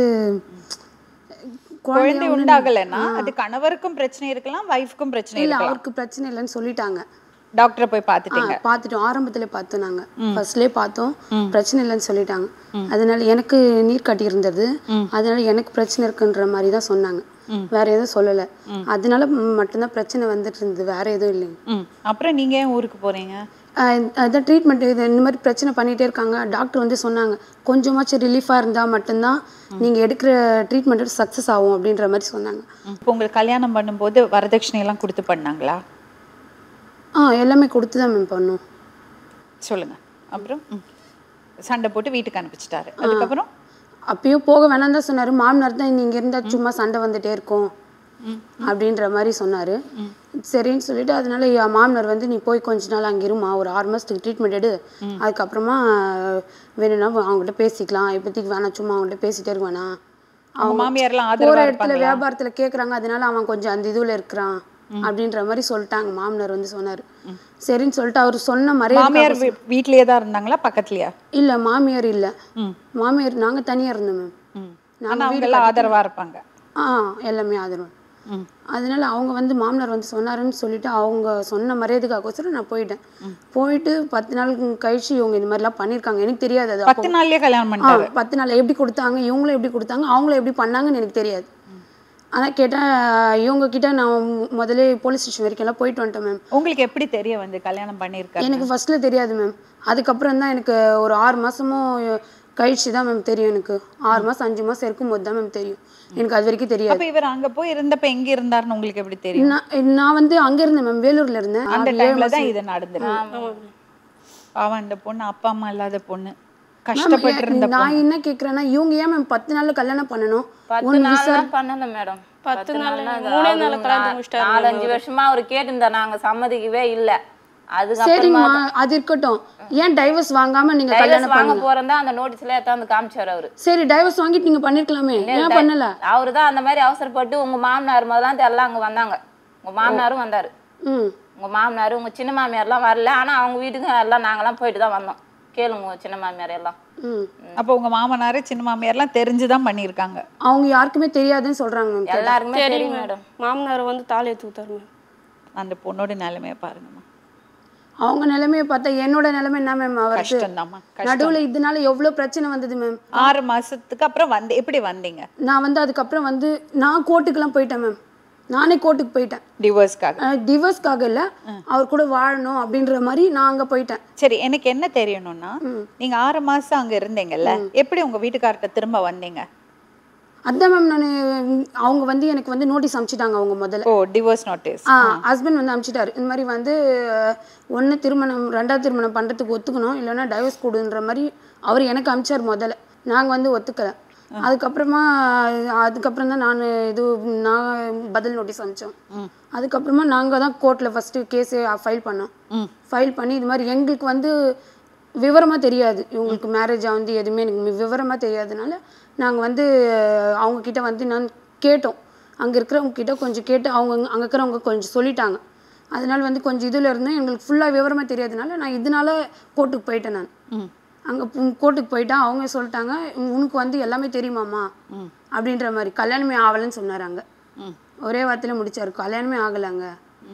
குழந்தை உண்டாகலைன்னா அது கணவருக்கும் பிரச்சனை இருக்கலாம் வைஃப்க்கும் பிரச்சனை இல்லை இருக்கலாம் அவருக்கு பிரச்சனை இல்லைன்னு சொல்லிட்டாங்க டாக்டரை போய் ஆ, பார்த்துட்டீங்க பார்த்துட்டோம் ஆரம்பத்துல பார்த்தோம் நாங்க ஃபர்ஸ்ட்லேயே பார்த்தோம் பிரச்சனை இல்லைன்னு சொல்லிட்டாங்க அதனால எனக்கு நீர் கட்டி இருந்தது அதனால எனக்கு பிரச்சனை இருக்குன்ற மாதிரி தான் சொன்னாங்க வேற எதுவும் சொல்லலை அதனால ம், மட்டும்தான் பிரச்சனை வந்துட்டு இருந்தது வேற எதுவும் இல்லைங்க ம் அப்புறம் நீங்க ஏன் ஊருக்கு போறீங்க ஆஹ் அதான் ட்ரீட்மெண்ட் இது இந்த மாதிரி பிரச்சனை பண்ணிகிட்டே இருக்காங்க டாக்டர் வந்து சொன்னாங்க கொஞ்சமாச்சும் ரிலீஃபாக இருந்தால் மட்டும்தான் நீங்கள் எடுக்கிற ட்ரீட்மெண்ட் சக்ஸஸ் ஆகும் அப்படின்ற மாதிரி சொன்னாங்க இப்போ உங்களுக்கு கல்யாணம் பண்ணும்போது வரதட்சணை எல்லாம் கொடுத்து பண்ணாங்களா ஆ எல்லாமே கொடுத்து தான் மேம் பண்ணோம் சொல்லுங்க அப்புறம் ம். சண்டை போட்டு வீட்டுக்கு அனுப்பிச்சிட்டாரு அதுக்கப்புறம் அப்பயும் போக வேணாம் தான் சொன்னார் மாமனார் தான் நீங்கள் இருந்தால் சும்மா சண்டை வந்துட்டே இருக்கும் அப்படின்ற மாதிரி சொன்னார் சரின்னு சொல்லிட்டு அதனால என் மாமனார் வந்து நீ போய் கொஞ்ச நாள் அங்கே இருமா ஒரு ஆறு மாதத்துக்கு ட்ரீட்மெண்ட் எடு அதுக்கப்புறமா வேணும்னா அவங்ககிட்ட பேசிக்கலாம் இப்போதைக்கு வேணாம் சும்மா அவங்ககிட்ட பேசிட்டே இருக்க வேணாம் அவங்க மாமியார்லாம் போற ஆதரவா இடத்துல இருப்பாங்களா வியாபாரத்துல கேக்குறாங்க அதனால அவன் கொஞ்சம் அந்த இதுல இருக்கிறான் அப்படின்ற மாதிரி சொல்லிட்டாங்க மாமனார் வந்து சொன்னாரு சரின்னு சொல்லிட்டு அவர் சொன்ன மாமியார் மரியாதை வீ- வீட்லயே தான் இருந்தாங்களா பக்கத்துலயா இல்ல மாமியார் இல்ல மாமியார் நாங்க தனியா இருந்தோம் மேம் ம். ஆனா அவங்க எல்லாம் ஆதரவா இருப்பாங்க ஆ எல்லாமே ஆதரவு அதனால அவங்க வந்து மாமனார் வந்து சொன்னாருன்னு சொல்லிட்டு அவங்க சொன்ன மரியாதைக்காகோசரம் நான் போயிட்டேன் போயிட்டு பத்து நாள் கழிச்சு இவங்க இந்த மாதிரிலாம் பண்ணியிருக்காங்க எனக்கு தெரியாது அது பத்து நாள்லயே கல்யாணம் ஆ, பண்ணிட்டாரு பத்து நாள் எப்படி கொடுத்தாங்க இவங்களும் எப்படி கொடுத்தாங்க அவங்களும் எப்படி பண்ணாங்கன்னு எனக்கு தெரியாது ஆனால் கேட்டால் இவங்க கிட்ட நான் முதல்ல போலீஸ் ஸ்டேஷன் வரைக்கும் எல்லாம் போயிட்டு வந்துட்டேன் மேம் உங்களுக்கு எப்படி தெரிய வந்து கல்யாணம் பண்ணியிருக்காரு எனக்கு ஃபர்ஸ்ட்ல தெரியாது மேம் அதுக்கப்புறம் தான் எனக்கு ஒரு ஆறு மாசமும் கழிச்சு தான் மேம் தெரியும் எனக்கு ஆறு மாசம் அஞ்சு மாசம் இருக்கும்போது தான் மேம் தெரியும் எனக்கு அது வரைக்கும் தெரியாது அப்ப இவர் அங்க போய் இருந்தப்ப எங்க இருந்தாருன்னு உங்களுக்கு எப்படி தெரியும் நான் நான் வந்து அங்க இருந்தேன் மேம் வேலூர்ல இருந்தேன் அந்த ஆறு, ஏழு டைம்ல தான் மாசம். இது நடந்துருக்கு பாவம் இந்த பொண்ணு அப்பா அம்மா இல்லாத பொண்ணு மேம், கஷ்டப்பட்டு இருந்த நான் என்ன கேக்குறேன்னா இவங்க ஏன் மேம் பத்து நாள்ல கல்யாணம் பண்ணணும் பத்து ஒன் நாள் விசா தான் பண்ணல மேடம் பத்து நாள் நாள்னா அது மூணே அவரு நாள்ல கல்யாணத்தை நா- முடிச்சிட்டாரு நாலஞ்சு வருஷமா அவர் கேட்டிருந்தார் நாங்க சம்மதிக்கவே இல்ல அதுக்கப்புறமா சரிங்கம்மா அது இருக்கட்டும் ஏன் டைவர்ஸ் வாங்காம நீங்க டைவர்ஸ் கல்யாணம் வாங்க பண்ணுங்க போறதா அந்த நோட்டீஸ்ல எடுத்தாந்து காமிச்சாரு அவரு சரி டைவர்ஸ் வாங்கிட்டு நீங்க பண்ணிருக்கலாமே ஏன் பண்ணல அவரு தான் அந்த மாதிரி அவசரப்பட்டு உங்க மாமனார் முதலாம் எல்லாம் அங்க வந்தாங்க உங்க மாமனாரும் வந்தாரு ம் உங்க மாமனார் உங்க சின்ன மாமியார்லாம் வரல ஆனா அவங்க வீட்டுக்கு எல்லாம் நாங்கெல்லாம் போயிட்டு தான் வந்தோம் கேளுங்க உங்க சின்ன மாமியார் எல்லாம் ம் அப்ப உங்க மாமனாரு சின்ன மாமியார்லாம் தெரிஞ்சுதான் பண்ணியிருக்காங்க அவங்க யாருக்குமே தெரியாதுன்னு சொல்றாங்க மேம் எல்லாருக்குமே தெரியும் தெரியும் மேடம் மாமனார் வந்து தாலி எடுத்து கொடுத்தாரு மேம் அந்த பொண்ணோட நிலைமைய பாருங்கம்மா அவங்க நிலைமையை பார்த்தா என்னோட நிலைமை என்ன மேம் அவருக்கு கஷ்டம்தாம்மா கஷ்டம் நடுவுல இதனால எவ்வளவு பிரச்சனை வந்தது மேம் ஆறு மாசத்துக்கு அப்புறம் வந்து எப்படி வந்தீங்க நான் வந்து அதுக்கப்புறம் வந்து நான் கோர்ட்டுக்கெல்லாம் போயிட்டேன் மேம் நானே கோர்ட்டுக்கு போயிட்டேன் டிவோர்ஸ்க்காக டிவோர்ஸ்க்காக இல்லை அவர் கூட வாழணும் அப்படின்ற மாதிரி நான் அங்கே போயிட்டேன் சரி எனக்கு என்ன தெரியணும்னா நீங்க ஆறு மாசம் அங்க இருந்தீங்கல்ல எப்படி உங்க வீட்டுக்கார்ட்ட திரும்ப வந்தீங்க அதான் மேம் நான் அவங்க வந்து எனக்கு வந்து நோட்டீஸ் அனுப்பிச்சிட்டாங்க அவங்க முதல்ல oh divorce notice ah husband வந்து அனுப்பிச்சிட்டாரு இந்த மாதிரி வந்து ஒன்று திருமணம் ரெண்டாவது திருமணம் பண்ணுறதுக்கு ஒத்துக்கணும் இல்லைன்னா டைவர்ஸ் கொடுன்ற மாதிரி அவர் எனக்கு அனுப்பிச்சார் முதல்ல நாங்கள் வந்து ஒத்துக்கலை அதுக்கப்புறமா அதுக்கப்புறம் தான் நான் இது நான் பதில் நோட்டீஸ் அனுப்பிச்சோம் அதுக்கப்புறமா நாங்கள் தான் கோர்ட்டில் ஃபஸ்ட்டு கேஸு ஃபைல் பண்ணோம் ஃபைல் பண்ணி இது மாதிரி எங்களுக்கு வந்து விவரமாக தெரியாது இவங்களுக்கு மேரேஜாக வந்து எதுவுமே எனக்கு விவரமாக தெரியாதனால நாங்கள் வந்து அவங்க கிட்ட வந்து நான் கேட்டோம் அங்கே இருக்கிறவங்க கிட்ட கொஞ்சம் கேட்டு அவங்க அங்கே இருக்கிறவங்க கொஞ்சம் சொல்லிட்டாங்க அதனால வந்து கொஞ்சம் இதில் இருந்தேன் எங்களுக்கு ஃபுல்லாக விவரமாக தெரியாதனால நான் இதனால கோர்ட்டுக்கு போயிட்டேன் நான் அங்கே கோர்ட்டுக்கு போயிட்டேன் அவங்க சொல்லிட்டாங்க உனக்கு வந்து எல்லாமே தெரியுமாம்மா அப்படின்ற மாதிரி கல்யாணமே ஆகலைன்னு சொன்னார் அங்கே ஒரே வார்த்தையில முடிச்சாரு கல்யாணமே ஆகலைங்க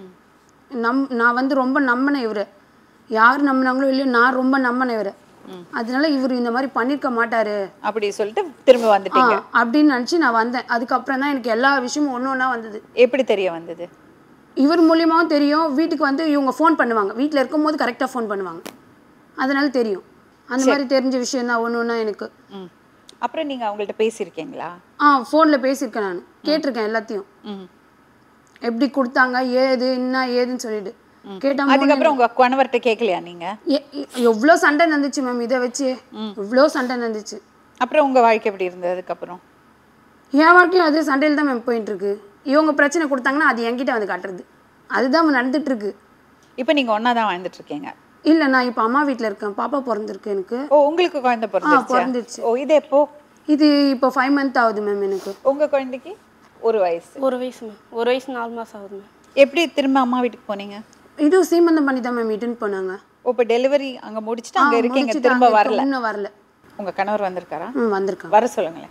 நம் நான் வந்து ரொம்ப நம்பினேன் இவரை யார் நம்பினாங்களோ இல்லையோ நான் ரொம்ப நம்பினேன் இவரை அதனால இவர் இந்த மாதிரி பண்ணியிருக்க மாட்டாரு அப்படி சொல்லிட்டு திரும்ப வந்துட்டீங்க ஆ, அப்படின்னு நினச்சி நான் வந்தேன் அதுக்கப்புறம் தான் எனக்கு எல்லா விஷயமும் ஒன்று ஒன்றா வந்தது எப்படி தெரிய வந்தது இவர் மூலியமாவும் தெரியும் வீட்டுக்கு வந்து இவங்க ஃபோன் பண்ணுவாங்க வீட்டில் இருக்கும்போது கரெக்டாக ஃபோன் பண்ணுவாங்க அதனால தெரியும் அந்த மாதிரி தெரிஞ்ச விஷயம் தான் ஒன்று ஒன்றா எனக்கு ம். அப்புறம் நீங்க அவங்கள்ட்ட பேசியிருக்கீங்களா ஆ ஃபோனில் பேசியிருக்கேன் நான் கேட்டிருக்கேன் எல்லாத்தையும் ம். எப்படி கொடுத்தாங்க ஏது என்ன ஏதுன்னு சொல்லிட்டு கேட்டாங்க அதுக்கப்புறம் உங்க கணவர்கிட்ட கேட்கலையா நீங்க எவ்வளோ சண்டை நடந்துச்சு மேம் இதை வச்சு எவ்வளோ சண்டை நடந்துச்சு அப்புறம் உங்க வாழ்க்கை எப்படி இருந்தது அதுக்கப்புறம் என் வாழ்க்கையும் அதே சண்டையில் தான் மேம் போயிட்டு இருக்கு இவங்க பிரச்சனை கொடுத்தாங்கன்னா அது என்கிட்ட வந்து காட்டுறது அதுதான் நடந்துட்டு இருக்கு இப்போ நீங்க ஒண்ணா தான் வாழ்ந்துட்டு இருக்கீங்க இல்லை நான் இப்போ அம்மா வீட்டில் இருக்கேன் பாப்பா பிறந்திருக்கு எனக்கு ஓ உங்களுக்கு குழந்தை பிறந்துருச்சா பிறந்துருச்சு. ஓ இது எப்போ இது இப்போ ஃபைவ் மந்த் ஆகுது மேம் எனக்கு உங்க குழந்தைக்கு ஒரு வயசு ஒரு வயசு மேம் ஒரு வயசு நாலு மாதம் ஆகுது மேம் எப்படி திரும்ப அம்மா வீட்டுக்கு போனீங்க இது சீமந்தம் பண்ணி தான் மேம் இட்டுன்னு போனாங்க ஓ இப்போ டெலிவரி அங்க முடிச்சுட்டு அங்க ஆ, இருக்கீங்க முடிச்சிட்டு திரும்ப அங்க இப்ப வரல இன்னும் வரல உங்க கணவர் வந்திருக்காரா ம் வந்திருக்காங்க வர சொல்லுங்களேன்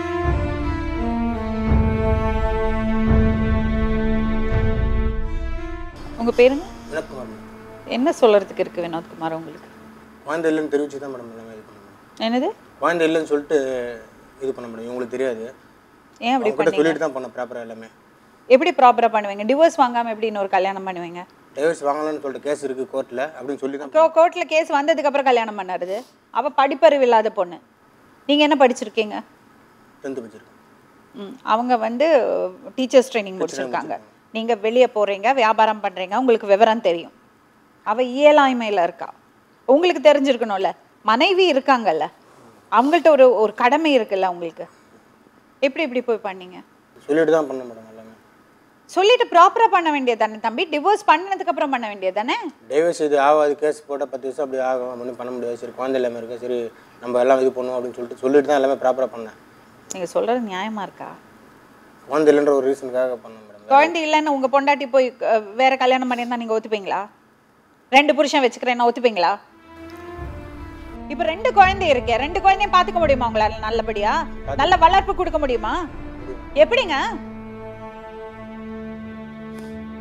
உங்க பேருங்க வினோத்குமார் மேடம் என்ன சொல்றதுக்கு இருக்கு வினோத்குமார் உங்களுக்கு குழந்தை இல்லைன்னு தெரிவிச்சு தான் மேடம் எல்லாமே இது பண்ண மேடம் என்னது குழந்தை இல்லைன்னு சொல்லிட்டு இது பண்ண முடியும் இவங்களுக்கு தெரியாது ஏன் அப்படி அவங்க கிட்ட பண்ணீங்க சொல்லிட்டு தான் பண்ண ப்ராப்பராக எல்லாமே எப்படி ப்ராப்பரா பண்ணுவீங்க டிவோர்ஸ் வாங்காம எப்படி இன்னொரு கல்யாணம் பண்ணுவீங்க டைவர்ஸ் வாங்கலாம்னு சொல்லிட்டு கேஸ் இருக்குது கோர்ட்டில் அப்படின்னு சொல்லி தான் கோர்ட்ல கேஸ் வந்ததுக்கு அப்புறம் கல்யாணம் பண்ணாருது அவ படிப்பறிவு இல்லாத பொண்ணு நீங்க என்ன படிச்சிருக்கீங்க டென்த்து வச்சிருக்கேன் ம், அவங்க வந்து டீச்சர்ஸ் ட்ரைனிங் முடிச்சிருக்காங்க நீங்க வெளியே போறீங்க வியாபாரம் பண்றீங்க உங்களுக்கு விவரம் தெரியும் அவ இயலாமையில இருக்கா உங்களுக்கு தெரிஞ்சிருக்கணும்ல மனைவி இருக்காங்கல்ல அவங்கள்ட்ட ஒரு ஒரு கடமை இருக்குல்ல உங்களுக்கு எப்படி இப்படி போய் பண்ணீங்க சொல்லிட்டு தான் பண்ண மேடம் எல்லாமே சொல்லிட்டு ப்ராப்பரா பண்ண வேண்டியது தானே தம்பி டிவோர்ஸ் பண்ணதுக்கு அப்புறம் பண்ண வேண்டியது தானே டைவர்ஸ் இது ஆகாது கேஸ் போட்டால் பத்து வருஷம் அப்படி ஆகும் ஒன்றும் பண்ண முடியாது சரி குழந்தை எல்லாமே இருக்கு சரி நம்ம எல்லாம் இது பண்ணுவோம் அப்படின்னு சொல்லிட்டு சொல்லிட்டு தான் எல்லாமே ப்ராப்பராக பண்ணேன் நீங்க சொல்றது நியாயமா இருக்கா குழந்தை இல்லைன்ற ஒரு ரீசனுக்காக பண்ணேன் மேடம் குழந்தை இல்லைன்னு உங்க பொண்டாட்டி போய் அஹ், வேற கல்யாணம் பண்ணியிருந்தா நீங்க ஒத்துப்பீங்களா ரெண்டு புருஷன் வச்சுக்கிறேன்னா ஒத்துப்பீங்களா இப்ப ரெண்டு குழந்தை இருக்கே ரெண்டு குழந்தையும் பாத்துக்க முடியுமா உங்களால நல்லபடியா நல்ல வளர்ப்பு கொடுக்க முடியுமா எப்படிங்க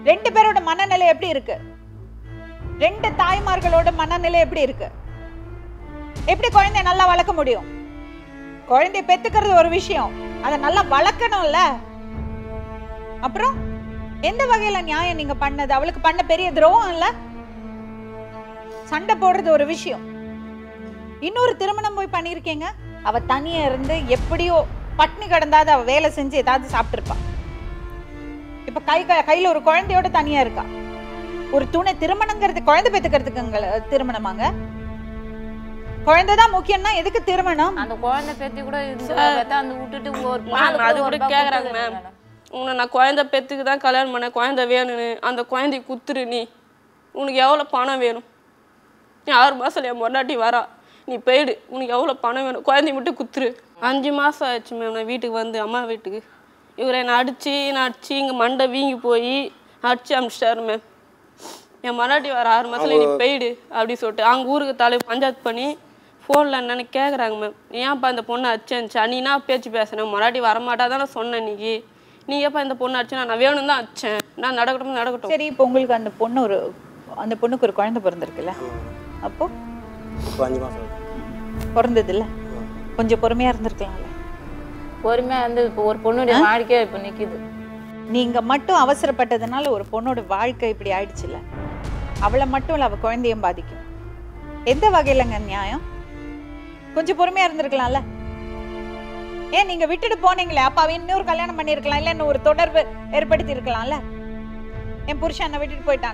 ரெண்டு பேரோட மனநிலை எப்படி இருக்கு ரெண்டு தாய்மார்களோட மனநிலை எப்படி இருக்கு எப்படி குழந்தைய நல்லா வளர்க்க முடியும் குழந்தைய பெத்துக்கிறது ஒரு விஷயம் அதை நல்லா வளர்க்கணும்ல அப்புறம் எந்த வகையில நியாயம் நீங்க பண்ணது அவளுக்கு பண்ண பெரிய துரோகம் இல்ல சண்டை போடுறது ஒரு விஷயம் இன்னொரு திருமணம் போய் பண்ணியிருக்கீங்க அவ தனியா இருந்து எப்படியோ பட்னி கிடந்தாது அவ வேலை செஞ்சு ஏதாவது சாப்பிட்டுருப்பா இப்ப கை க- கையில ஒரு குழந்தையோட தனியா இருக்கா ஒரு துணை திருமணங்கிறது குழந்தை பெத்துக்கிறதுக்கு திருமணமாங்க குழந்தை தான் முக்கியம்னா எதுக்கு திருமணம் அந்த குழந்தை பெத்தி கூட இருந்து பெத்தா அந்த விட்டுட்டு ஒரு மேம் நாளுக்கு அது ஒரு கூட ரூபாய் கேட்குறாங்க கொடுக்குறது மேம் மேடம். உன்னை நான் குழந்தை பெத்துக்கு தான் கல்யாணம் பண்ணேன் குழந்தை வேணும்னு அந்த குழந்தைய குத்துரு நீ உனக்கு எவ்வளோ பணம் வேணும் நீ ஆறு மாதம் என் பொண்டாட்டி வரா நீ போயிடு உனக்கு எவ்வளோ பணம் வேணும் குழந்தைய மட்டும் குத்துரு அஞ்சு மாதம் ஆச்சு மேம் நான் வீட்டுக்கு வந்து அம்மா வீட்டுக்கு இவர் என்னை அடித்து நான் அடித்து இங்கே மண்டை வீங்கி போய் அடிச்சு அமிச்சிட்டாரு மேம் என் மராட்டி வர ஆறு மாதத்துல நீ போயிடு அப்படி சொல்லிட்டு அவங்க ஊருக்கு தலைவர் பஞ்சாயத்து பண்ணி ஃபோனில் என்னன்னு கேட்குறாங்க மேம் நீ ஏன்ப்பா இந்த பொண்ணை அடிச்சேன்ச்சா நீ என்ன பேச்சு பேசுனேன் மராட்டி வரமாட்டா தானே சொன்னேன் இன்னைக்கு நீ ஏப்பா இந்த பொண்ணை அடிச்சேன் நான் வேணும் தான் அடிச்சேன் நான் நடக்கட்டும் நடக்கட்டும் சரி இப்போ உங்களுக்கு அந்த பொண்ணு ஒரு அந்த பொண்ணுக்கு ஒரு குழந்தை பிறந்திருக்குல்ல அப்போ இப்போ அஞ்சு மாதம் பிறந்தது இல்ல கொஞ்சம் பொறுமையா இருந்திருக்கலாம்ல பொறுமையா வந்து இப்போ ஒரு பொண்ணுடைய வாழ்க்கையே இப்போ நிக்குது நீங்க மட்டும் அவசரப்பட்டதுனால ஒரு பொண்ணோட வாழ்க்கை இப்படி ஆயிடுச்சுல்ல அவளை மட்டும் இல்ல அவ குழந்தையும் பாதிக்கும் எந்த வகையிலங்க நியாயம் கொஞ்சம் பொறுமையா இருந்திருக்கலாம்ல ஏன் நீங்க விட்டுட்டு போனீங்களே அப்ப அவன் இன்னொரு கல்யாணம் பண்ணிருக்கலாம் இல்ல இன்னும் ஒரு தொடர்பு ஏற்படுத்தி இருக்கலாம்ல என் புருஷன் என்னை விட்டுட்டு போயிட்டான்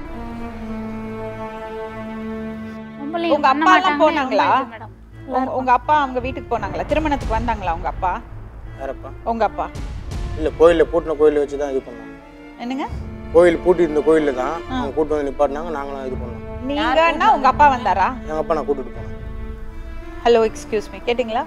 பொம்பளைங்க உங்க பண்ண அப்பா எல்லாம் மாட்டாங்க, போனாங்களா? ரொம்ப இது மேடம். உங்க- உங்க அப்பா அவங்க வீட்டுக்கு போனாங்களா திருமணத்துக்கு வந்தாங்களா உங்க அப்பா யாரப்பா உங்க அப்பா இல்லை கோயிலில் பூட்டின கோயிலில் வச்சு தான் இது பண்ணோம் என்னங்க கோயில் பூட்டி இருந்த கோயிலில் தான் அவங்க கூட்டு வந்து நிப்பாட்டினாங்க நாங்களும் இது பண்ணோம் நீங்கன்னா உங்க அப்பா வந்தாரா எங்கள் அப்பா நான் கூட்டிட்டு போனேன் ஹலோ எக்ஸ்கியூஸ் மீ கேட்டிங்களா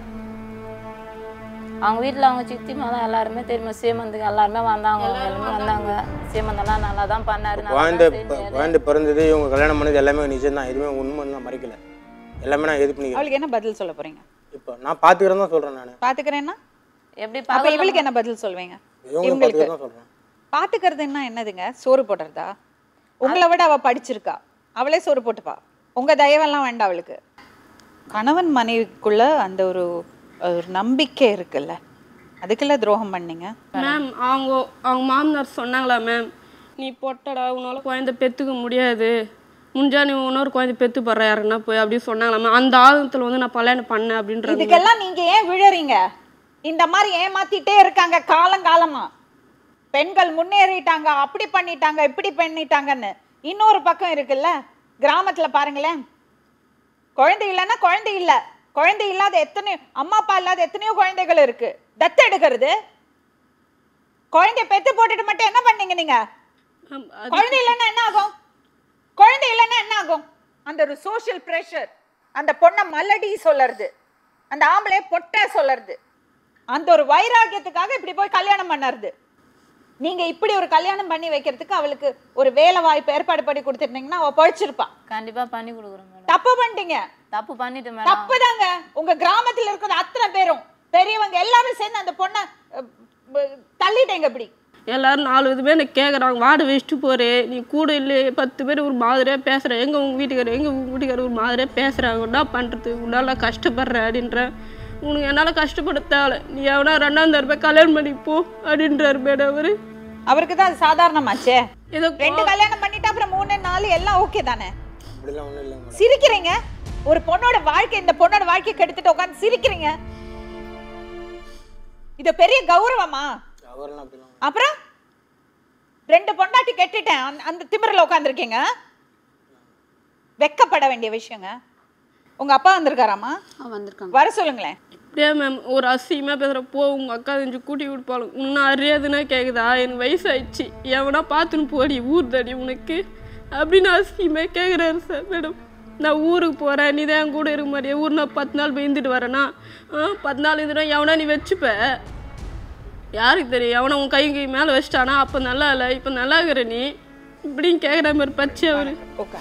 அவங்க வீட்டில் அவங்க சித்தி மதம் எல்லாருமே தெரியுமா சீமந்துக்கு எல்லாருமே வந்தாங்க அவங்க எல்லாமே வந்தாங்க சீமந்தெல்லாம் நல்லா தான் பண்ணாரு நல்லா குழந்தை தான் ப- செஞ்சாரு. குழந்தை பிறந்தது இவங்க கல்யாணம் பண்ணது எல்லாமே நிஜம் தான் எதுவுமே உண்மை நான் மறைக்கல எல்லாமே நான் இது பண்ணிக்கிறேன் அவளுக்கு என்ன பதில் சொல்ல போறீங்க இப்போ நான் பார்த்துக்கிறேன் தான் சொல்கிறேன் நான் பாத்துக்கிறேன்னா எப்படி அப்ப பகல்ல இவளுக்கு என்ன பதில் சொல்வீங்க இவங்க இவங்களுக்கு பார்த்துக்கிறேன் தான் சொல்கிறேன் பாத்துக்கிறதுன்னா என்னதுங்க சோறு போடுறதா உங்களை விட அவ படிச்சிருக்கா அவளே சோறு போட்டுப்பா உங்க தயவெல்லாம் வேண்டாம் அவளுக்கு கணவன் மனைவிக்குள்ள அந்த ஒரு ஒரு நம்பிக்கை இருக்குல்ல அதுக்குள்ள துரோகம் பண்ணீங்க மேம் அவங்க அவங்க மாமனார் சொன்னாங்களா மேம் நீ பொட்டடா உன்னால குழந்தை பெற்றுக்க முடியாது முடிஞ்சா நீ இன்னொரு குழந்தை பெற்று போடுற யாருன்னா போய் அப்படி சொன்னாங்களா மேம் அந்த ஆதங்கத்தில் வந்து நான் கல்யாணம் பண்ணேன் அப்படின்றது இதுக்கெல்லாம் நீங்க ஏன் விழறீங்க இந்த மாதிரி ஏமாத்திட்டே இருக்காங்க காலங்காலமா பெண்கள் முன்னேறிட்டாங்க அப்படி பண்ணிட்டாங்க இப்படி பண்ணிட்டாங்கன்னு இன்னொரு பக்கம் இருக்குல்ல கிராமத்துல பாருங்களேன் குழந்தை இல்லைன்னா குழந்தை இல்ல குழந்தை இல்லாத எத்தனை அம்மா அப்பா இல்லாத எத்தனையோ குழந்தைகள் இருக்கு தத்து எடுக்கிறது குழந்தைய பெத்து போட்டுட்டு மட்டும் என்ன பண்ணீங்க நீங்க மேம் குழந்தை இல்லைன்னா என்ன ஆகும் குழந்தை இல்லைன்னா என்ன ஆகும் அந்த ஒரு சோஷியல் ப்ரெஷர் அந்த பொண்ணை மல்லடி சொல்லறது அந்த ஆம்பளை பொட்டை சொல்லறது அந்த ஒரு வைராக்கியத்துக்காக இப்படி போய் கல்யாணம் பண்ணறது நீங்க இப்படி ஒரு கல்யாணம் பண்ணி வைக்கிறதுக்கு அவளுக்கு ஒரு வேலை வாய்ப்பு ஏற்பாடு பண்ணி கொடுத்துருந்தீங்கன்னா அவ பழிச்சிருப்பா கண்டிப்பா பண்ணி கொடுக்குறோம் மேடம் தப்பு பண்ணிட்டீங்க தப்பு பண்ணிட்டு மேடம் தப்புதாங்க உங்க கிராமத்துல இருக்கிற அத்தனை பேரும் பெரியவங்க எல்லாரும் சேர்ந்து அந்த பொண்ணை அஹ், ப- தள்ளிட்டீங்க இப்படி எல்லாரும் நாலு விதமே என்ன கேட்குறாங்க வாடை வச்சுட்டு போறே நீ கூட இல்லையே பத்து பேர் ஒரு மாதிரியாக பேசுகிற எங்கே உங்கள் வீட்டுக்காரர் எங்கே உங்கள் வீட்டுக்காரர் ஒரு மாதிரியாக பேசுகிறாங்க என்ன பண்ணுறது உன்னால் நான் கஷ்டப்படுறேன் அப்படின்ற உனக்கு என்னால் கஷ்டப்பட தேவை நீ எவனா ரெண்டாம் தடவை கல்யாணம் பண்ணி போ அப்படின்றாரு மேடம் அவரு அவருக்கு தான் அது சாதாரணமாச்சே ஏதோ ரெண்டு கல்யாணம் பண்ணிட்டு அப்புறம் மூணு நாலு எல்லாம் ஓகே தானே அப்படிலாம் ஒன்றும் இல்லைங்க மேடம் சிரிக்கிறீங்க ஒரு பொண்ணோட வாழ்க்கை இந்த பொண்ணோட வாழ்க்கை கெடுத்துட்டு உட்காந்து சிரிக்கிறீங்க இது பெரிய கௌரவமா அவரெல்லாம் அப்படிலாம் அப்புறம் ரெண்டு பொண்டாட்டி கெட்டுட்டேன் அந்த- அந்த திமிரில் உட்காந்துருக்கீங்க வெக்கப்பட வேண்டிய விஷயங்க உங்க அப்பா வந்திருக்காராமா ஆ வந்திருக்காங்க வர சொல்லுங்களேன் அப்படியே மேம் ஒரு அசிங்கமாக பேசுகிற போ உங்கள் அக்கா செஞ்சு கூட்டி கொடுப்பாளு இன்னும் அறியாதுன்னா கேட்குதா எனக்கு வயசாயிடுச்சு எவனா பார்த்துன்னு போடி ஊர் தடி உனக்கு அப்படின்னு அசிங்கமாக கேட்குறாரு சார் மேடம் நான் ஊருக்கு போகிறேன் நீ தான் என் கூட இருக்க மாட்டியா ஊர் நான் பத்து நாள் போய் இருந்துட்டு வரேனா ஆ பத்து நாள் இருந்துட்டா எவனா நீ வச்சுப்ப யாருக்கு தெரியும் எவனா உன் கை கை மேலே வச்சிட்டானா அப்போ நல்லா இல்லை இப்போ நல்லா இருக்கிற நீ இப்படின்னு கேட்குற மாதிரி பச்சை அவரு ஓகே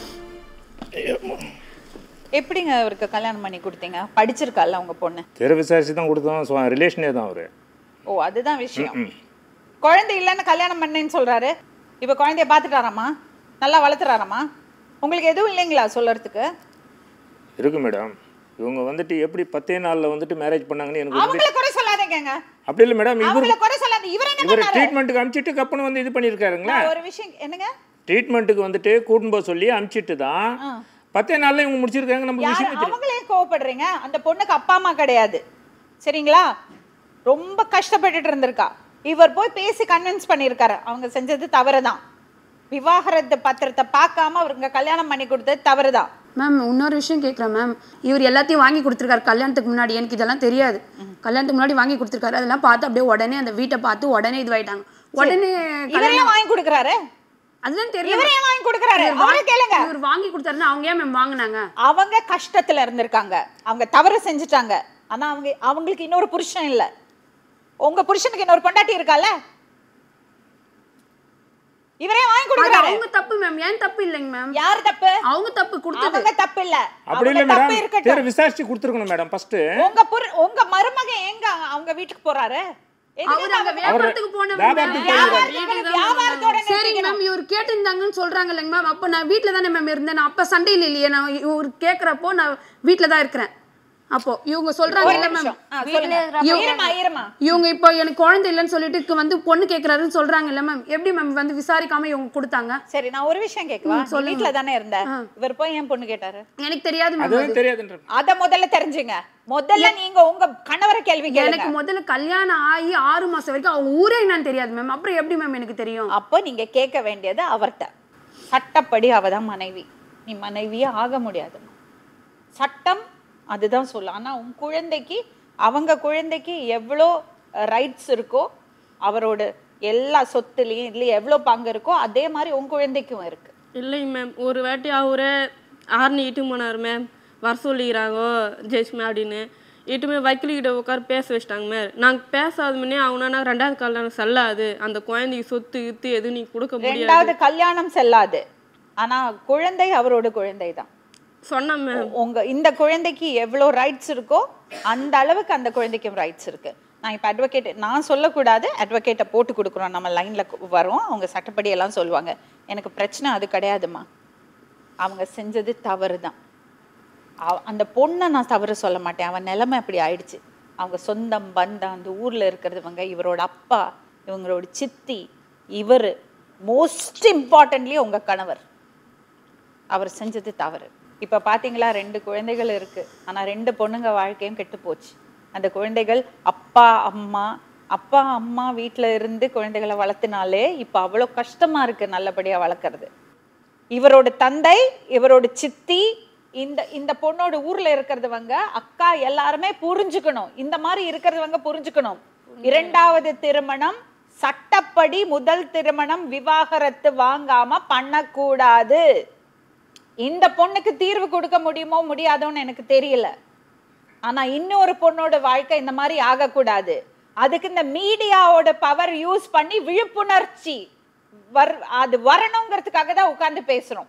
எப்படிங்க அவருக்கு கல்யாணம் பண்ணி கொடுத்தீங்க படிச்சிருக்கால உங்க பொண்ணு தெரு விசாரிச்சு தான் கொடுத்தோம் ரிலேஷனே தான் அவர் ஓ அதுதான் விஷயம் குழந்தை இல்லைன்னு கல்யாணம் பண்ணேன்னு சொல்றாரு இப்போ குழந்தைய பார்த்துட்டாராம்மா நல்லா வளர்த்துறாராம்மா உங்களுக்கு எதுவும் இல்லைங்களா சொல்லறதுக்கு இருக்கு மேடம் இவங்க வந்துட்டு எப்படி பத்தே நாளில் வந்துட்டு மேரேஜ் பண்ணாங்கன்னு எனக்கு வந்து அவங்கள குறை சொல்லாதீங்கங்க அப்படி இல்லை மேடம் இவர் அவங்கள குறை சொல்லாதீங்க இவர் என்ன இவர் பண்ணாரு ட்ரீட்மெண்ட்டுக்கு அனுப்பிச்சிட்டு கப்பனு வந்து இது பண்ணியிருக்காருங்களா நான் ஒரு விஷயம் என்னங்க ட்ரீட்மெண்ட்டுக்கு வந்துட்டு கூட்டின்னு போக சொல்லி அனுப்பிச்சிட்டு தான் பத்தே நாளில் இவங்க முடிச்சிருக்காங்க நம்மளுக்கு யார் விஷயம் தெரியும் அவங்களே கோவப்படுறீங்க அந்த பொண்ணுக்கு அப்பா அம்மா கிடையாது சரிங்களா ரொம்ப கஷ்டப்பட்டுட்டு இருந்திருக்கா இவர் போய் பேசி கன்வின்ஸ் பண்ணியிருக்காரு அவங்க செஞ்சது தவறுதான் விவாகரத்து பத்திரத்தை பார்க்காம அவருங்க கல்யாணம் பண்ணி கொடுத்தது தவறுதான் மேம் இன்னொரு விஷயம் கேட்குறேன் மேம் இவர் எல்லாத்தையும் வாங்கி கொடுத்துருக்காரு கல்யாணத்துக்கு முன்னாடி எனக்கு இதெல்லாம் தெரியாது கல்யாணத்துக்கு முன்னாடி வாங்கி கொடுத்துருக்காரு அதெல்லாம் பார்த்து அப்படியே உடனே அந்த வீட்டை பார்த்து உடனே இதுவாயிட்டாங்க உடனே இவரே கல்யாணம் வாங்கி கொடுக்குறாரு அதுதான் தெரியல இவரே வாங்கி கொடுக்குறாரு இவர் அவரே வாங்கி- கேளுங்க இவர் வாங்கி கொடுத்தாருன்னா அவங்க ஏன் மேம் வாங்கினாங்க அவங்க கஷ்டத்துல இருந்திருக்காங்க அவங்க தவறு செஞ்சுட்டாங்க ஆனா அவங்க அவங்களுக்கு இன்னொரு புருஷன் இல்ல உங்க புருஷனுக்கு இன்னொரு பொண்டாட்டி இருக்கால இவரே வாங்கி அது கொடுக்குறாரு அவங்க தப்பு மேம் ஏன் தப்பு இல்லைங்க மேம் யார் தப்பு அவங்க தப்பு கொடுத்தது அவங்க தப்பு இல்ல அப்படி இல்லை அவங்க தப்பு மேடம் இருக்கட்டும் பேர் விசாரிச்சு கொடுத்துருக்கணும் மேடம் ஃபர்ஸ்ட் உங்க புரு உங்க மருமகன் எங்க அவங்க வீட்டுக்கு போறாரு எதுக்கு அவர் அங்க அவங்க- வியாபாரத்துக்கு போன வியாபாரத்துக்கு வியாபாரத்துக்கு வியாபாரத்தோட சரிங்க மேம் இவர் கேட்டிருந்தாங்கன்னு சொல்றாங்க இல்லைங்க மேம் அப்போ நான் வீட்டில் தானே மேம் இருந்தேன் நான் அப்போ சண்டையில் இல்லையே நான் இவர் கேட்குறப்போ நான் வீட்டில் தான் இருக்கிறேன் அப்போ இவங்க சொல்றாங்க ஒரு இல்ல மேம் நிமிஷம். ஆ, சொல்லுங்க. இருமா இருமா இவங்க இப்போ எனக்கு குழந்தை இல்லைன்னு சொல்லிட்டு இங்க வந்து பொண்ணு கேட்குறாருன்னு சொல்றாங்க இல்ல மேம் எப்படி மேம் வந்து விசாரிக்காம இவங்க கொடுத்தாங்க சரி நான் ஒரு விஷயம் கேட்கவா நீ வீட்ல தானே இருந்த இவர் போய் ஏன் பொண்ணு கேட்டாரு எனக்கு தெரியாது மேம் அதுதான் தெரியாதுன்ற அத முதல்ல தெரிஞ்சுங்க முதல்ல நீங்க உங்க கணவரை கேள்வி கேளுங்க எனக்கு முதல்ல கல்யாணம் ஆகி ஆறு மாசம் வரைக்கும் அவங்க ஊரே என்னன்னு தெரியாது மேம் அப்புறம் எப்படி மேம் எனக்கு தெரியும் அப்போ நீங்க கேட்க வேண்டியது அவர்ட்ட சட்டப்படி அவ தான் மனைவி நீ மனைவியே ஆக முடியாது சட்டம் அதுதான் சொல்லும் ஆனா உன் குழந்தைக்கு அவங்க குழந்தைக்கு எவ்வளோ ரைட்ஸ் இருக்கோ அவரோட எல்லா சொத்துலையும் இதுலயும் எவ்வளோ பங்கு இருக்கோ அதே மாதிரி உன் குழந்தைக்கும் இருக்கு இல்லைங்க மேம் ஒரு வாட்டி அவரே ஆர்னி இட்டு போனார் மேம் வர சொல்லிக்கிறாங்க ஜெயஸ்மே அப்படின்னு இட்டுமே வக்கீல்கிட்ட உட்கார பேச வச்சிட்டாங்க மேம் நாங்கள் பேசாத முன்னே அவனா ரெண்டாவது கல்யாணம் செல்லாது அந்த குழந்தைக்கு சொத்து இத்து எதுவும் நீ கொடுக்க முடியாது ரெண்டாவது கல்யாணம் செல்லாது ஆனா குழந்தை அவரோட குழந்தை தான் சொன்னேன் மேம் உங்க இந்த குழந்தைக்கு எவ்வளோ ரைட்ஸ் இருக்கோ அந்த அளவுக்கு அந்த குழந்தைக்கும் ரைட்ஸ் இருக்கு நான் இப்போ அட்வொகேட் நான் சொல்லக்கூடாது அட்வொகேட்டை போட்டு கொடுக்குறோம் நம்ம லைனில் வரோம் அவங்க சட்டப்படி எல்லாம் சொல்லுவாங்க எனக்கு பிரச்சனை அது கிடையாதுமா அவங்க செஞ்சது தவறு தான் அவ- அந்த பொண்ணை நான் தவறு சொல்ல மாட்டேன் அவன் நிலைமை அப்படி ஆயிடுச்சு அவங்க சொந்தம் பந்தம் அந்த ஊரில் இருக்கிறவங்க இவரோட அப்பா இவங்களோட சித்தி இவர் மோஸ்ட் இம்பார்ட்டன்ட்லி உங்க கணவர் அவர் செஞ்சது தவறு இப்போ பார்த்தீங்களா ரெண்டு குழந்தைகள் இருக்கு ஆனா ரெண்டு பொண்ணுங்க வாழ்க்கையும் கெட்டு போச்சு அந்த குழந்தைகள் அப்பா அம்மா அப்பா அம்மா வீட்டில் இருந்து குழந்தைகளை வளர்த்தினாலே இப்போ அவ்வளோ கஷ்டமா இருக்கு நல்லபடியா வளர்க்கறது இவரோட தந்தை இவரோட சித்தி இந்த இந்த பொண்ணோட ஊர்ல இருக்கிறதுவங்க அக்கா எல்லாருமே புரிஞ்சுக்கணும் இந்த மாதிரி இருக்கிறவங்க புரிஞ்சுக்கணும் இரண்டாவது திருமணம் சட்டப்படி முதல் திருமணம் விவாகரத்து வாங்காம பண்ணக்கூடாது இந்த பொண்ணுக்கு தீர்வு கொடுக்க முடியுமோ முடியாதோன்னு எனக்கு தெரியல ஆனா இன்னொரு பொண்ணோட வாழ்க்கை இந்த மாதிரி ஆகக்கூடாது அதுக்கு இந்த மீடியாவோட பவர் யூஸ் பண்ணி விழிப்புணர்ச்சி வர் அது வரணுங்கிறதுக்காக தான் உட்கார்ந்து பேசுறோம்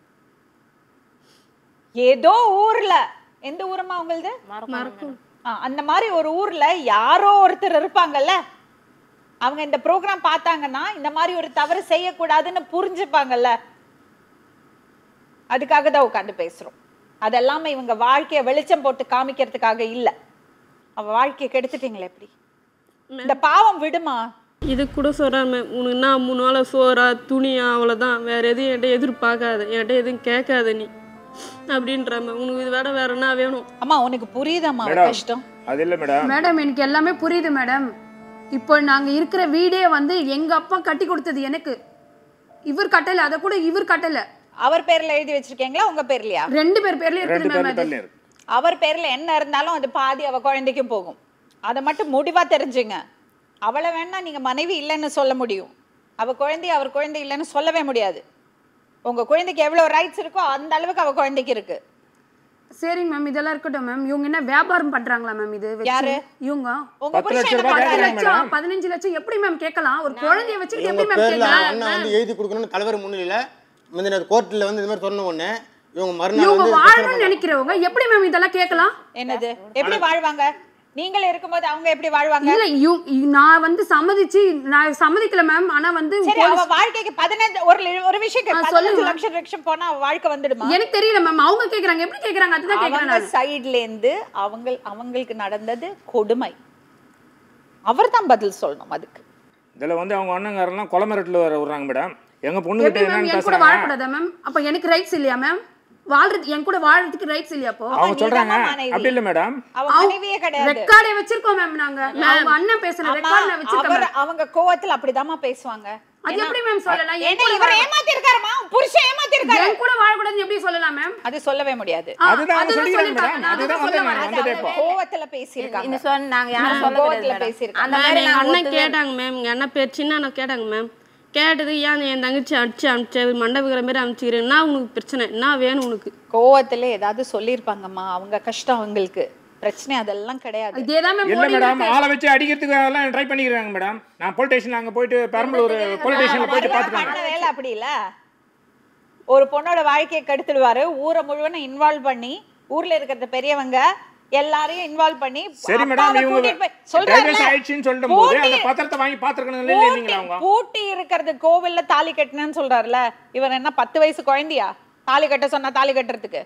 ஏதோ ஊர்ல எந்த ஊருமா உங்களுது ஆ, அந்த மாதிரி ஒரு ஊர்ல யாரோ ஒருத்தர் இருப்பாங்கல்ல அவங்க இந்த ப்ரோக்ராம் பார்த்தாங்கன்னா இந்த மாதிரி ஒரு தவறு செய்யக்கூடாதுன்னு புரிஞ்சுப்பாங்கல்ல அதுக்காக தான் உட்காந்து பேசுறோம் அதெல்லாமே இவங்க வாழ்க்கைய வெளிச்சம் போட்டு காமிக்கிறதுக்காக இல்ல அவ வாழ்க்கையை கெடுத்துட்டீங்களே எப்படி இந்த பாவம் விடுமா இது கூட சொல்கிறேன் மேம் உனக்கு என்ன மூணு நாள் சோறா துணியா அவ்வளோதான் வேற எதையும் என்கிட்ட எதிர்பார்க்காத என்கிட்ட எதுவும் கேட்காத நீ அப்படின்ற மேம் உனக்கு இது வேற வேற என்ன வேணும் அம்மா உனக்கு புரியுதாம்மா அவ மேடம் கஷ்டம் அது இல்லை மேடம் மேடம் எனக்கு எல்லாமே புரியுது மேடம் இப்போ நாங்க இருக்கிற வீடே வந்து எங்க அப்பா கட்டி கொடுத்தது எனக்கு இவர் கட்டல அதை கூட இவர் கட்டல அவர் பேர்ல எழுதி வச்சிருக்கீங்களா உங்க பேர்லயா ரெண்டு பேர் பேர்லயும் ரெண்டு இருக்குது மேம் பேர்ல அது தள்ளி இருக்கு அவர் பேர்ல என்ன இருந்தாலும் அது பாதி அவ குழந்தைக்கும் போகும் அதை மட்டும் முடிவா தெரிஞ்சுங்க அவளை வேணா நீங்க மனைவி இல்லைன்னு சொல்ல முடியும் அவ குழந்தை அவர் குழந்தை இல்லைன்னு சொல்லவே முடியாது உங்க குழந்தைக்கு எவ்வளவு ரைட்ஸ் இருக்கோ அந்த அளவுக்கு அவ குழந்தைக்கு இருக்கு சரிங்க மேம் இதெல்லாம் இருக்கட்டும் மேம் இவங்க என்ன வியாபாரம் பண்றாங்களா மேம் இது வச்சு? யாரு? இவங்க உங்க பத்து புருஷன் லட்சம் என்ன ரூபாய் பத்து பண்றாரு? கேக்குறாங்க லட்சம் பதினஞ்சு லட்சம் எப்படி மேம் கேட்கலாம் ஒரு குழந்தைய வச்சுட்டு இவங்க எப்படி மேம் பேர்ல கேட்கலாம் அண்ணன் வந்து எழுதி கொடுக்கணும்னு தலைவர் முன்னிலையில முந்தின கோர்ட்டில் வந்து இது மாதிரி சொன்ன உடனே இவங்க மறுநாள் இவங்க வந்து வாழணும்னு நினைக்கிறவங்க எப்படி மேம் இதெல்லாம் கேட்கலாம் என்னது எப்படி வாழ்வாங்க நீங்கள் இருக்கும்போது அவங்க எப்படி வாழ்வாங்க இல்ல இவ்- இவ்- நான் வந்து சம்மதிச்சு நான் சம்மதிக்கல மேம் ஆனா வந்து சரி police- அவ வாழ்க்கைக்கு பதினஞ்சு ஒரு லி- ஒரு விஷயம் ஆ, பதினஞ்சு சொல்லுங்க. லட்சம் லட்சம் போனா அவ வாழ்க்கை வந்துடுமா எனக்கு தெரியல மேம் அவங்க கேக்குறாங்க எப்படி கேக்குறாங்க அதுதான் கேக்குறேன் அவங்க நான் சைடுல இருந்து அவங்க அவங்களுக்கு நடந்தது கொடுமை அவர்தான் பதில் சொல்லணும் அதுக்கு இதில் வந்து அவங்க அண்ணங்காரெல்லாம் கொலை மிரட்டில் வர விட்றாங்க மேடம் எங்கள் பொண்ணுகிட்ட எப்படி மேம் என்னன்னு என் கூட பேசுகிறாங்க வாழக்கூடாதா மேம் அப்ப எனக்கு ரைட்ஸ் இல்லையா மேம் வாழ்றது என் கூட வாழ்றதுக்கு ரைட்ஸ் இல்லையா அப்போ அவங்க சொல்கிறாங்க நீதாம்மா மனைவி. அப்படி இல்லை மேடம் அவ மனைவியே கிடையாது ரெக்கார்டே வச்சிருக்கோம் மேம் நாங்க அவங்க அண்ணன் பேசுற ஆமா, ரெக்கார்ட் நான் வச்சிருக்கேன் அவர் ma'am. அவங்க கோவத்துல அப்படிதாம்மா பேசுவாங்க அது எப்படி மேம் சொல்லலாம் என் ஏன்னா கூட இவர் ஏமாத்தி இருக்காருமா புருஷன் ஏமாத்தி இருக்காரு என் கூட வாழக்கூடாதுன்னு எப்படி சொல்லலாம் மேம் அது சொல்லவே முடியாது அதுதான் அவங்க சொல்லிக்கிறாங்க மேடம் நான் அதுதான் வந்து நான் வந்துட்டே இப்போ கோவத்துல பேசியிருக்காங்க இந்த சொன்ன நாங்க யாரும் நான் சொல்ல கோவத்துல கிடையாது பேசியிருக்கேன். அந்த மேம் மாதிரி எங்கள் நாங்க அண்ணன் ஒத்துக்கவே- கேட்டாங்க மேம் எங்கள் அண்ணன் பேர் சின்ன அண்ணன் கேட்டாங்க மேம் கேட்டது ஏன் என் தங்கச்சி அடிச்சு அனுப்பிச்ச மண்டபக்கிற மாதிரி அனுப்பிச்சிக்கிறேன் என்ன உனக்கு பிரச்சனை என்ன வேணும் உனக்கு கோவத்துல ஏதாவது சொல்லியிருப்பாங்கம்மா அவங்க கஷ்டம் அவங்களுக்கு பிரச்சனை அதெல்லாம் கிடையாது இதேதான் மேம் இல்லை மேடம் ஆளை வச்சு அடிக்கிறதுக்கு எல்லாம் ட்ரை பண்ணிக்கிறாங்க மேடம் நான் போலீஸ் ஸ்டேஷன் அங்கே போயிட்டு பெரம்பலூர் போலீஸ் ஸ்டேஷனில் போயிட்டு மரியாதை பார்த்துட்டாங்க பண்ண வேலை அப்படி இல்ல ஒரு பொண்ணோட வாழ்க்கையை கெடுத்துடுவாரு ஊரை முழுவதும் இன்வால்வ் பண்ணி ஊர்ல இருக்கிற பெரியவங்க எல்லாரையும் இன்வால்வ் பண்ணி சரி மேடம் அப்பாவை இவங்க கூட்டிட்டு போய்- சொல்றாருல்ல, டைவர்ஸ் ஆயிடுச்சுன்னு சொல்லும் போது அந்த பூட்டி- பத்திரத்தை வாங்கி பார்த்துருக்கணும் பூட்டி- இல்லைங்களா அவங்க பூட்டி இருக்கிறது கோவில்ல தாலி கட்டினேன்னு சொல்றாருல இவர் என்ன பத்து வயசு குழந்தையா தாலி கட்ட சொன்னா தாலி கட்டுறதுக்கு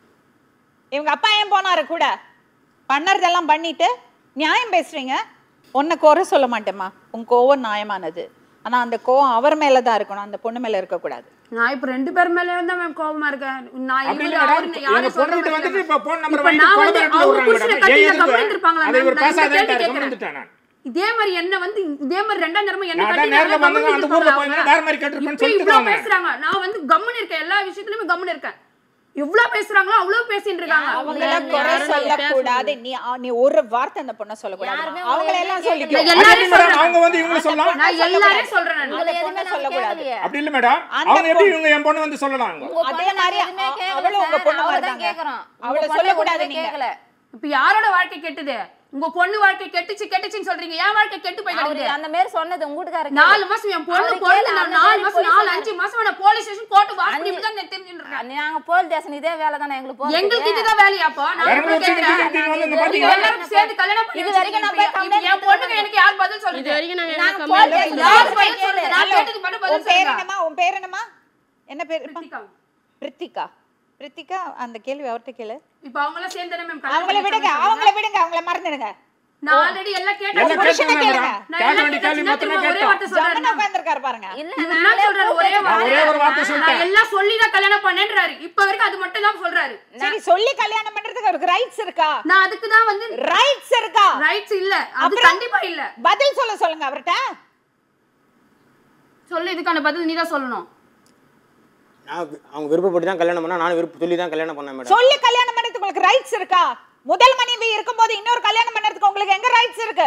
இவங்க அப்பா ஏன் போனாரு கூட பண்ணறதெல்லாம் பண்ணிட்டு நியாயம் பேசுறீங்க உன்னை குறை சொல்ல மாட்டேம்மா உன் கோவம் நியாயமானது ஆனா அந்த கோவம் அவர் மேல தான் இருக்கணும் அந்த பொண்ணு மேல இருக்கக்கூடாது நான் இப்ப ரெண்டு பேர் மேல தான் மேம் கோவமா இருக்கேன் நான் அப்படி இவரு இல்லை மேடம் அவரு யாரும் எங்க சொல்ற பொண்ணுகிட்ட மாதிரி வந்துட்டு இல்ல. இப்போ ஃபோன் நம்பர் இப்ப வாங்கி நான் கொலை வந்து மிரட்டல அவங்க விடுறாங்க புருஷனை மேடம் கட்டி ஏன் நான் கம்ப்ளைண்ட் இருப்பாங்களா அதை இவர் மேம்? நான் இந்த பேசாதேன்ட்டாரு கேள்வி கம்முன்னு கேட்கிறேன். வந்துட்டேன் நான் இதே மாதிரி என்ன வந்து இதே மாதிரி ரெண்டாம் தரமா என்ன நான் கட்டி தான் நேர்ல நான் வந்தேன், கம்முன்னு அந்த ஊர்ல இருப்பாங்களா போய் அவங்க? வேற மாதிரி கேட்டிருப்பேன்னு இப்ப சொல்லிட்டு இவ்வளவு வாங்க. பேசுறாங்க நான் வந்து கம்முன்னு இருக்கேன் எல்லா விஷயத்துலயுமே கம்முன்னு இருக்கேன் எவ்வளவு பேசுறாங்களோ அவ்வளவு பேசிட்டு இருக்காங்க அவங்கள யாரும் குறை யாரும் சொல்லக்கூடாது நீ ஆ, நீ ஒரு வார்த்தை அந்த பொண்ணை சொல்லக்கூடாது யாருமே அவங்கள உங்களை எல்லாம் எதுவுமே சொல்லிக்கோ நான் அது எல்லாரையும் எப்படி மேடம் சொல்றேன். அவங்க வந்து இவங்களை சொல்லலாம் நான் எல்லாரையும் சொல்றேன் நான். உங்களை எதுவுமே பொண்ணை நாங்க சொல்லக்கூடாது. கேட்கலையே. அப்படி இல்ல மேடம் அந்த அவங்க எப்படி பொண்ணு- இவங்க என் பொண்ணு வந்து சொல்லலாம் அவங்க உங்க அதே பொண்ணை நாங்க மாதிரி எதுவுமே அவ- கேட்கல அவளும் உங்க சார். பொண்ணு மாதிரி அவளைதான் தாங்க. கேட்கறோம். உங்க அவளை பொண்ணை சொல்லக்கூடாது எதுவுமே நீங்க. கேட்கல. இப்ப யாரோட வாழ்க்கை கெட்டுது உங்க பொண்ணு வாழ்க்கை கெட்டுச்சு கெட்டுச்சுன்னு சொல்றீங்க என் வாழ்க்கை கெட்டு போய் அவரு கிடக்குது அந்த மாதிரி சொன்னது உங்க வீட்டுக்காரர் நாலு மாசம் என் பொண்ணு அவரு பொண்ணு கேளு, நான் அந்த நாலு மாதிரி மாசம் போய் நாலு சொன்னாரு. அஞ்சு மாசம் நான் போலீஸ் ஸ்டேஷன் கோர்ட்டு வாசல் அஞ்சு- தான் நான் தெரிஞ்சுட்டு இருக்கேன் நாங்க போலீஸ் ஸ்டேஷன் இதே வேலை தானே எங்களுக்கு போறதுக்கு. எங்களுக்கு இதுதான் வேலையாப்போ நான் பெரம்பலூர் இப்ப கேக்குறேன். சைடு தூக்கிட்டு வந்து இந்த நீங்க பாத்தீங்களா? எல்லாரும் சேர்ந்து கல்யாணம் பண்ணி இது வரைக்கும் நான் போய் வச்சிருக்கீங்க. இப்ப complaint என் பொண்ணுக்கு எனக்கு யார் பதில் இது சொல்றது வரைக்கும் நாங்க நாங்க என்ன போலீஸ் கம்ப்ளைண்ட் ஸ்டேஷன் யார் போய் பதில் சொல்றது கேளு. நான் ஹலோ, கேட்டதுக்கு மட்டும் பதில் உன் பேர் சொல்லுங்க என்னம்மா உன் பேர் என்னம்மா என்ன பேர் பிரித்திகா. பிரித்திகா பிரித்திகா அந்த கேள்வி அவர்கிட்ட கேளு இப்ப அவங்க எல்லாம் சேர்ந்து தானே மேம் அவங்கள விடுங்க அவங்கள விடுங்க அவங்கள மறந்துடுங்க நான் ஆல்ரெடி எல்லாம் கேட்டேன் எல்லாம் புருஷனை கேட்டேன் கேளுங்க. மேடம் நான் கேட்க எல்லாம் வேண்டிய கேள்வி கேட்டேன். மொத்தமே திரும்ப ஒரே கேட்டோம் வார்த்தை சொல்றாரு ஜம்முன்னு உட்கார்ந்திருக்காரு பாருங்க இல்ல, இவர் என்ன நாங்களே சொல்றாரு ஒரே கூப்பிட்டு நான் ஒரே ஒரு வார்த்தை நான் சொல்லிட்டேன் எல்லாம் சொல்லி தான் கல்யாணம் பண்ணேன்றாரு இப்ப வரைக்கும் அது மட்டும் தான் சொல்றாரு சரி சொல்லி கல்யாணம் பண்றதுக்கு அவருக்கு ரைட்ஸ் இருக்கா நான் அதுக்கு தான் வந்து ரைட்ஸ் இருக்கா ரைட்ஸ் இல்ல அது அப்புறம்? கண்டிப்பா இல்ல பதில் சொல்ல சொல்லுங்க அவர்கிட்ட சொல்லு இதுக்கான பதில் நீ தான் சொல்லணும் நான் வி- அவங்க விருப்பப்பட்டு தான் கல்யாணம் பண்ணா நானும் விருப்பம் சொல்லி தான் கல்யாணம் பண்ணேன் மேடம் சொல்லி கல்யாணம் பண்றதுக்கு உங்களுக்கு ரைட்ஸ் இருக்கா முதல் மனைவி இருக்கும்போது இன்னொரு கல்யாணம் பண்றதுக்கு உங்களுக்கு எங்க ரைட்ஸ் இருக்கு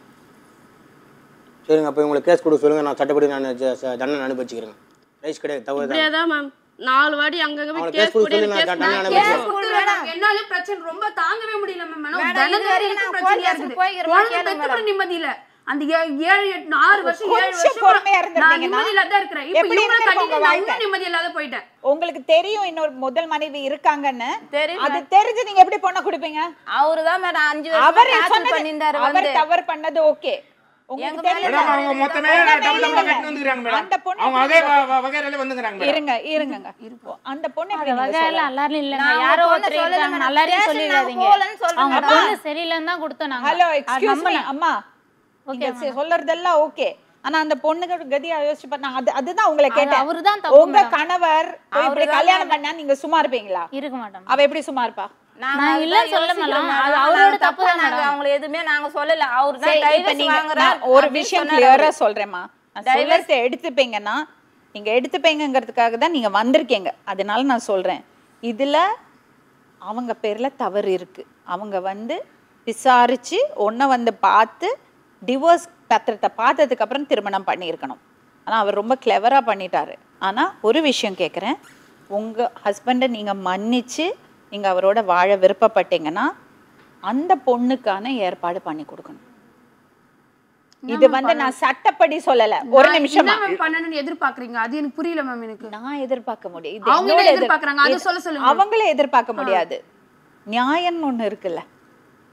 சரிங்க அப்போ உங்களுக்கு கேஸ் கொடுக்க சொல்லுங்க நான் சட்டப்படி நான் ஜ- ச- தண்டனை அனுபவிச்சுக்கிறேங்க ரைஸ் கிடையாது தவறு இப்படியே தான் தான் மேம் நாலு வாட்டி அங்கங்க போய் அவனுக்கு கேஸ் கேஸ் கொடுக்க போட்டு சொல்லி நான் கேஸ் தண்டனை நான் அனுபவிக்கிறேன். கேஸ் கொடுத்துருவேன். என்னால பிரச்சனை ரொம்ப தாங்கவே முடியல மேம் மேடம், தினம் இது வரைக்கும் எனக்கு நான் பிரச்சனையா போலீஸ் இருக்குது போய்க்கிறேன், குழந்தை கேளு பெத்து கூட மேடம். நிம்மதி இல்ல அந்த ஏ- ஏழு எட்டு ஆறு வருஷம் ஏழு கொஞ்சம் வருஷம் பொறுமையா நான் இருந்திருந்தீங்கன்னா, நிம்மதியில தான் இருக்கிறேன் இப்ப எப்படி இவங்க இருந்திருக்கும் கட்டிட்டு உங்க நான் வாழ்க்கை? இன்னும் நிம்மதி இல்லாத போயிட்டேன் உங்களுக்கு தெரியும் இன்னொரு முதல் மனைவி இருக்காங்கன்னு தெரியும் அது தெரிஞ்சு நீங்க எப்படி பொண்ணை கொடுப்பீங்க அவருதான் மேடம் அஞ்சு அவர் வருஷம் டார்ச்சர் சொன்னது பண்ணியிருந்தாரு அவர் வந்து தவறு பண்ணது ஓகே உங்களுக்கு எங்க தெரியும் மேடம் அவங்க மொத்தமே டபுள் டபுள் கட்டிட்டு வந்துக்கிறாங்க மேடம் அந்த பொண்ணு அவங்க அதே வ- வ- வகையில வந்துக்கிறாங்க மேடம் இருங்க இருங்கங்க அந்த பொண்ணு எப்படி நீங்க வகையில சொல்லலாம்? எல்லாரும் இல்லைங்க நான் யாரோ உங்க ஒருத்தர் பொண்ணை சொல்லல இருக்காங்க மேடம். எல்லாரையும் பேசுனா சொல்லிடாதீங்க போகலன்னு சொல்றேன் அவங்க மேடம். பொண்ணு சரியில்லைன்னு தான் கொடுத்தோம் நாங்க ஹலோ அது எக்ஸ்கியூஸ் மீ நம்பல. அம்மா நீங்க சி- சொல்றதெல்லாம் ஓகே ஆனா அந்த பொண்ணுக்கு கதியா யோசிச்சு பார்த்தா அது அதுதான் உங்களை கேட்டேன் அவருதான் தப்பு உங்க மேடம். கணவர் போய் இப்படி அவருதான் கல்யாணம் பண்ணா நீங்க சும்மா இருப்பீங்களா இருக்க மாட்டோம் அவ எப்படி சும்மா இருப்பா நாங்க நான் அதுதான் இல்லைன்னு சொல்ல யோசிக்கிறோம் மாட்டோம். மேடம். அது அவரோட நாங்க தப்பு தான் நாங்க மேடம். அவங்கள எதுவுமே நாங்க சொல்லல அவர் சரி, தான் இப்ப டைவர்ஸ் நீங்க வாங்குறாரு நான் ஒரு அப்படின்னு விஷயம் சொன்னாரு கிளியரா அவரு. சொல்றேம்மா நான் சொல்றதை எடுத்துப்பீங்கன்னா நீங்க எடுத்துப்பீங்கங்கிறதுக்காக தான் நீங்க வந்திருக்கீங்க அதனால நான் சொல்றேன் இதுல அவங்க பேர்ல தவறு இருக்கு அவங்க வந்து விசாரிச்சு ஒன்றை வந்து பார்த்து டிவோர்ஸ் பத்திரத்தை பார்த்ததுக்கு அப்புறம் திருமணம் பண்ணியிருக்கணும் ஆனா அவர் ரொம்ப கிளவரா பண்ணிட்டாரு ஆனா ஒரு விஷயம் கேட்குறேன் உங்க ஹஸ்பண்டை நீங்க மன்னிச்சு நீங்க அவரோட வாழ விருப்பப்பட்டீங்கன்னா அந்த பொண்ணுக்கான ஏற்பாடு பண்ணி கொடுக்கணும் இது வந்து நான் சட்டப்படி சொல்லல ஒரு நான் நிமிஷமா என்ன மேம் பண்ணணும்னு எதிர்பார்க்கறீங்க அது எனக்கு புரியல மேம் எனக்கு நான் எதிர்பார்க்க முடியும் இது அவங்க என்னோட என்ன எதிர்- எதிர்பார்க்கறாங்க? அதை இது- சொல்ல சொல்லுங்க. அவங்களே எதிர்பார்க்க முடியாது நியாயம்னு ஒண்ணு இருக்குல்ல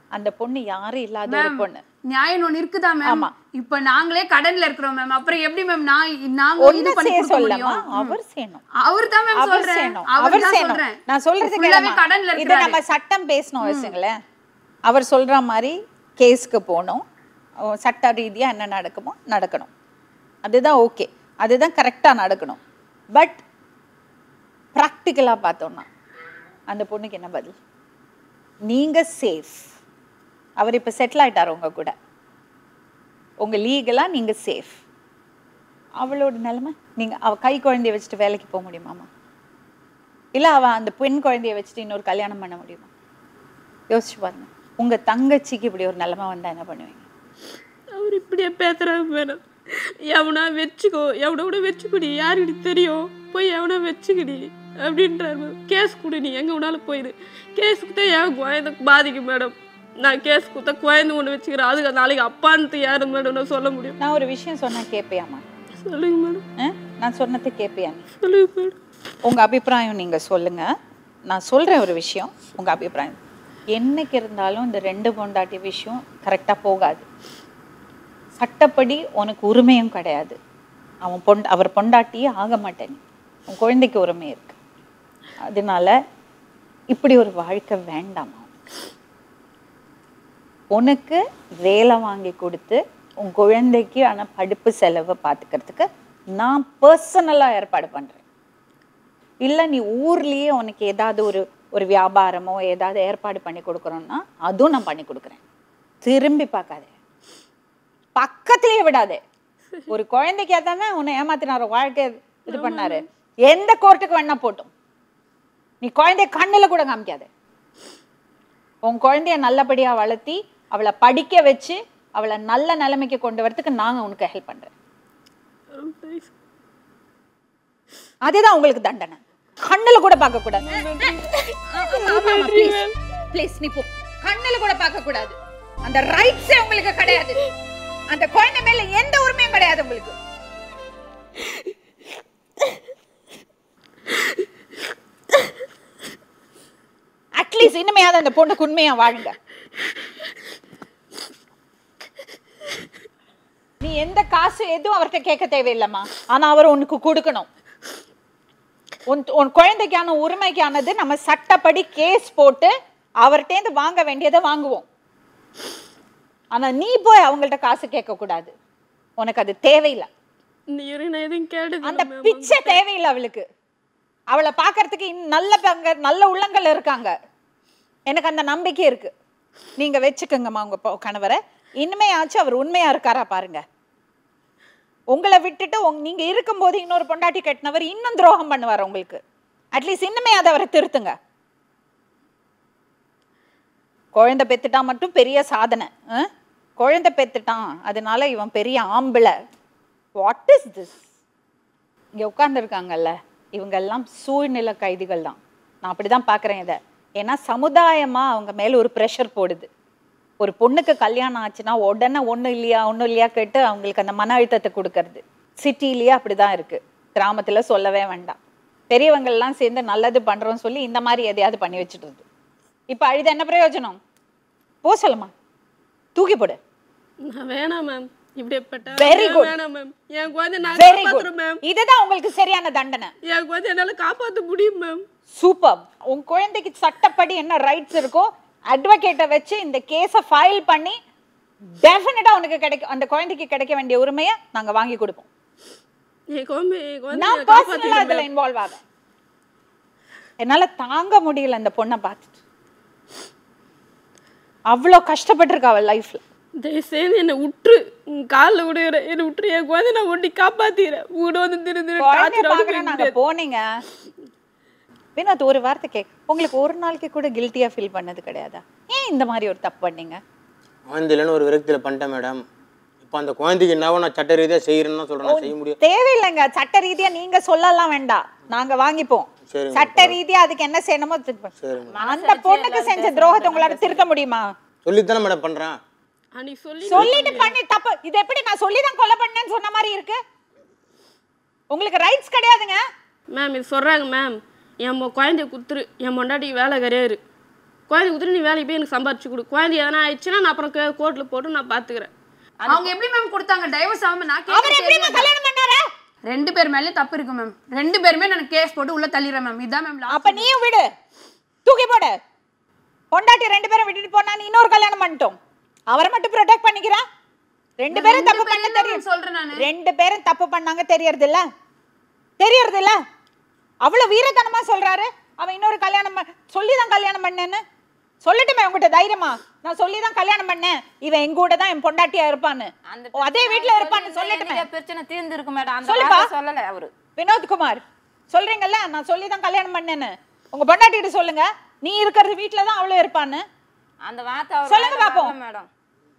அந்த பொண்ணு யாரும் இல்லாத ஒரு மேம் பொண்ணு நியாயம் ஒண்ணு இருக்குதா மேம் ஆமா. இப்ப நாங்களே கடன்ல இருக்கிறோம் மேம் அப்புறம் எப்படி மேம் நான் நாங்க இது ஒண்ணு பண்ணி செய்ய கொடுக்க சொல்லமா முடியும் அவர் செய்யணும் அவர் தான் மேம் அவர் சொல்றேன் செய்யணும் அவர் அவர் தான் செய்யணும் சொல்றேன் நான் சொல்றது ஃபுல்லாவே கேளுமா. கடன்ல இது இருக்கிறாரு நம்ம சட்டம் பேசணும் வச்சுங்களேன் அவர் சொல்ற மாதிரி கேஸ்க்கு போகணும் ஓ, சட்ட ரீதியா என்ன நடக்குமோ நடக்கணும் அதுதான் ஓகே அதுதான் கரெக்டா நடக்கணும் பட் ப்ராக்டிக்கலா பார்த்தோம்னா அந்த பொண்ணுக்கு என்ன பதில் நீங்க சேஃப் அவர் இப்ப செட்டில் ஆயிட்டார் உங்க கூட உங்க லீகலா நீங்க சேஃப் அவளோட நிலைமை நீங்க அவ கை குழந்தைய வச்சுட்டு வேலைக்கு போக முடியுமாமா இல்ல அவ அந்த பெண் குழந்தைய வச்சுட்டு இன்னொரு கல்யாணம் பண்ண முடியுமா யோசிச்சு பாருங்க உங்க தங்கச்சிக்கு இப்படி ஒரு நிலைமை வந்தா என்ன பண்ணுவீங்க அவர் இப்படியே பேசுறாங்க மேடம் எவனா வச்சுக்கோ எவனை கூட வச்சுக்கடி யாருக்கு தெரியும் போய் எவனா வச்சுக்கடி அப்படின்றாரு மேம் கேஸ் கொடு நீ எங்கே வேணாலும் போயிடு கேஸ் கொடுத்தா என் குழந்தை பாதிக்கும் மேடம் நான் கேஸ் கொடுத்தா குழந்தை ஒன்று வச்சுக்கிறேன் அதுக்கு நாளைக்கு அப்பான்னு யாரு மேடம் நான் சொல்ல முடியும் நான் ஒரு விஷயம் சொன்னா கேட்பியாமா சொல்லுங்க மேடம் ஆ? நான் சொன்னதை கேட்பியா நீ சொல்லுங்க மேடம் உங்க அபிப்பிராயம் நீங்க சொல்லுங்க நான் சொல்றேன் ஒரு விஷயம் உங்க அபிப்பிராயம் என்னைக்கு இருந்தாலும் இந்த ரெண்டு பொண்டாட்டி விஷயம் கரெக்டா போகாது சட்டப்படி உனக்கு உரிமையும் கிடையாது அவன் பொண்ட அவர் பொண்டாட்டியே ஆக மாட்டேன் நீ. உன் குழந்தைக்கு உரிமை இருக்கு அதனால இப்படி ஒரு வாழ்க்கை வேண்டாமா உனக்கு வேலை வாங்கி கொடுத்து உன் குழந்தைக்கு ஆன படிப்பு செலவை பார்த்துக்கிறதுக்கு நான் பர்சனலாக ஏற்பாடு பண்ணுறேன் இல்லை நீ ஊர்லேயே உனக்கு ஏதாவது ஒரு ஒரு வியாபாரமோ ஏதாவது ஏற்பாடு பண்ணி கொடுக்குறோன்னா அதுவும் நான் பண்ணி கொடுக்குறேன் திரும்பி பார்க்காதே பக்கத்துலயே விடாதே ஒரு குழந்தைக்கு தானே உன்னை ஏமாத்தினாரு வாழ்க்கை இது பண்ணாரு எந்த கோர்ட்டுக்கு வேணா போட்டும் நீ குழந்தைய கண்ணுல கூட காமிக்காத உன் குழந்தைய நல்லபடியா வளர்த்தி அவளை படிக்க வச்சு அவளை நல்ல நிலைமைக்கு கொண்டு வரதுக்கு நாங்க உனக்கு ஹெல்ப் பண்றேன் அதுதான் உங்களுக்கு தண்டனை கண்ணுல கூட பார்க்க கூடாது ப்ளீஸ் நீ போ கண்ணுல கூட பார்க்க கூடாது அந்த ரைட்ஸே உங்களுக்கு கிடையாது அந்த குழந்தை மேல எந்த உரிமையும் கிடையாது உங்களுக்கு அட்லீஸ்ட் இனிமையாவது அந்த பொண்ணுக்கு உண்மையா வாழுங்க நீ எந்த காசு எதுவும் அவர்கிட்ட கேட்க தேவையில்லைம்மா ஆனா அவர் உனக்கு கொடுக்கணும் உன் உன் குழந்தைக்கான உரிமைக்கானது நம்ம சட்டப்படி கேஸ் போட்டு அவர்கிட்டேருந்து வாங்க வேண்டியதை வாங்குவோம் ஆனா நீ போய் அவங்கள்ட்ட காசு கேட்க கூடாது உனக்கு அது தேவையில்லை இந்த இரு நான் எதுவும் கேட்டது அந்த பிச்சை தேவையில்லை அவளுக்கு அவளை பார்க்கறதுக்கு இன்னும் நல்ல பங்க நல்ல உள்ளங்கள் இருக்காங்க எனக்கு அந்த நம்பிக்கை இருக்கு நீங்க வச்சுக்கோங்கம்மா உங்க பொ- கணவரை இனிமையாச்சும் அவர் உண்மையா இருக்காரா பாருங்க உங்களை விட்டுட்டு உங்க நீங்க இருக்கும்போது இன்னொரு பொண்டாட்டி கட்டினவர் இன்னும் துரோகம் பண்ணுவார் உங்களுக்கு அட்லீஸ்ட் இன்னுமே அதை அவரை திருத்துங்க குழந்தை பெத்துட்டா மட்டும் பெரிய சாதனை ஆ? குழந்தை பெத்துட்டான் அதனால இவன் பெரிய ஆம்பளை வாட் இஸ் திஸ் இங்க உட்கார்ந்துருக்காங்கல்ல இவங்கெல்லாம் சூழ்நிலை கைதிகள் தான் நான் அப்படிதான் பார்க்குறேன் இதை ஏன்னா சமுதாயமா அவங்க மேல ஒரு ப்ரெஷர் போடுது ஒரு பொண்ணுக்கு கல்யாணம் ஆச்சுன்னா உடனே ஒன்றும் இல்லையா ஒன்றும் இல்லையா கேட்டு அவங்களுக்கு அந்த மன அழுத்தத்தை கொடுக்கறது சிட்டிலேயே அப்படிதான் இருக்கு கிராமத்துல சொல்லவே வேண்டாம் பெரியவங்கள்லாம் சேர்ந்து நல்லது பண்றோம்னு சொல்லி இந்த மாதிரி எதையாவது பண்ணி வச்சுட்டு இப்போ அழுது என்ன பிரயோஜனம் போ சொல்லுமா தூக்கி போடு நான் வேணாம் மேம் இப்படிப்பட்ட Very good. வேணாம் மேம் என் குழந்தை நான் வெரி குட் காப்பாத்துறேன் மேம் இதுதான் உங்களுக்கு சரியான தண்டனை என் குழந்தை என்னால காப்பாற்ற முடியும் மேம் சூப்பர் உன் குழந்தைக்கு சட்டப்படி என்ன ரைட்ஸ் இருக்கோ அட்வொகேட்டை வச்சு இந்த கேஸை ஃபைல் பண்ணி டெஃபினட்டா உனக்கு கிடைக்கும் அந்த குழந்தைக்கு கிடைக்க வேண்டிய உரிமையை நாங்க வாங்கி கொடுப்போம் என் குழந்தை என் குழந்தை நான் பர்சனலா இதுல இன்வால்வ் ஆவேன் என்னால தாங்க முடியல அந்த பொண்ணை பார்த்துட்டு அவ்வளோ கஷ்டப்பட்டிருக்கா அவள் லைஃப்ல தயவு செய்து என்னை விட்டுரு உன் காலில் விடுகிறேன் என்னை விட்டுரு என் குழந்தை நான் ஒண்டி காப்பாத்திக்கிறேன் உங்கள்கிட்ட வந்து திரு திரு குழந்தைய டார்ச்சர் பார்க்கற நாங்க போனீங்க வினோத் ஒரு வார்த்தை கேக் உங்களுக்கு ஒரு நாளைக்கு கூட கில்ட்டியா ஃபீல் பண்ணது கிடையாதா ஏன் இந்த மாதிரி ஒரு தப்பு பண்ணீங்க குழந்தையிலன்னு ஒரு விரக்தியில் பண்ணிட்டேன் மேடம் இப்போ அந்த குழந்தைக்கு என்னவோ நான் சட்ட ரீதியாக செய்கிறேன்னு தான் சொல்கிறேன் செய்ய முடியும் தேவையில்லைங்க சட்ட ரீதியா நீங்க சொல்லலாம் வேண்டாம் நாங்க வாங்கிப்போம் சரிங்க. சட்ட ரீதியா அதுக்கு என்ன செய்யணுமோ திருப்ப- சரிங்க. அந்த பொண்ணுக்கு செஞ்ச துரோகத்தை உங்களால திருத்த முடியுமா சொல்லித்தானே மேடம் பண்ணுறேன் அன்னைக்கு சொல்லி சொல்லிட்டு பண்ணி தப்பு இது எப்படி நான் சொல்லி தான் கொலை பண்ணேன்னு சொன்ன மாதிரி இருக்கு உங்களுக்கு ரைட்ஸ் கிடையாதுங்க மேம் இது சொல்கிறாங்க மேம் என் மொ- குழந்தைய குத்துரு என் பொண்டாட்டிக்கு வேலை கிடையாது குழந்தை கொடுத்துட்டு நீ வேலைக்கு போய் எனக்கு சம்பாரிச்சு கொடு குழந்தை எதனா ஆயிடுச்சுன்னா நான் அப்புறம் கோர்ட்டில் போட்டு நான் பார்த்துக்கிறேன் அவங்க எப்படி மேம் கொடுத்தாங்க டைவர்ஸ் ஆகாம நான் அவர் கேட்க எப்படிமா கல்யாணம் பண்ணாரு ரெண்டு பேர் மேலயும் தப்பு இருக்கு மேம் ரெண்டு பேருமே நான் கேஸ் போட்டு உள்ள தள்ளிடுறேன் மேம் இதான் மேம் அப்ப நீயும் விடு தூக்கி போடு பொண்டாட்டி ரெண்டு பேரும் விட்டுட்டு போனா நீ இன்னொரு கல்யாணம் பண்ணிட்டோம் அவரை மட்டும் ப்ரொடெக்ட் பண்ணிக்கிறா ரெண்டு பேரும் ரெண்டு தப்பு பேரும் பண்ண தான் தெரியும் சொல்றேன் நானு. ரெண்டு பேரும் தப்பு பண்ணாங்க தெரியறது இல்ல தெரியறது இல்ல அவ்வளவு வீரத்தனமா சொல்றாரு அவன் இன்னொரு கல்யாணம் ப- சொல்லிதான் கல்யாணம் பண்ணேன்னு சொல்லட்டுமே உங்ககிட்ட தைரியமா நான் சொல்லிதான் கல்யாணம் பண்ணேன் இவன் எங்க கூட தான் என் பொண்டாட்டியா இருப்பான்னு அந்த ஓ, அதே வீட்ல இருப்பான்னு சொல்லட்டுமே எனக்கு பிரச்சனை தீர்ந்து இருக்கு மேடம் அந்த சொல்லுப்பா. வார்த்தை சொல்லல அவரு வினோத்குமார் சொல்றீங்கல்ல நான் சொல்லி தான் கல்யாணம் பண்ணேன்னு உங்க பொண்டாட்டிட்டு சொல்லுங்க நீ இருக்கிறது வீட்ல தான் அவளும் இருப்பான்னு அந்த வார்த்தை அவர் சொல்லுங்க வாயில பாப்போம். வரல மேடம்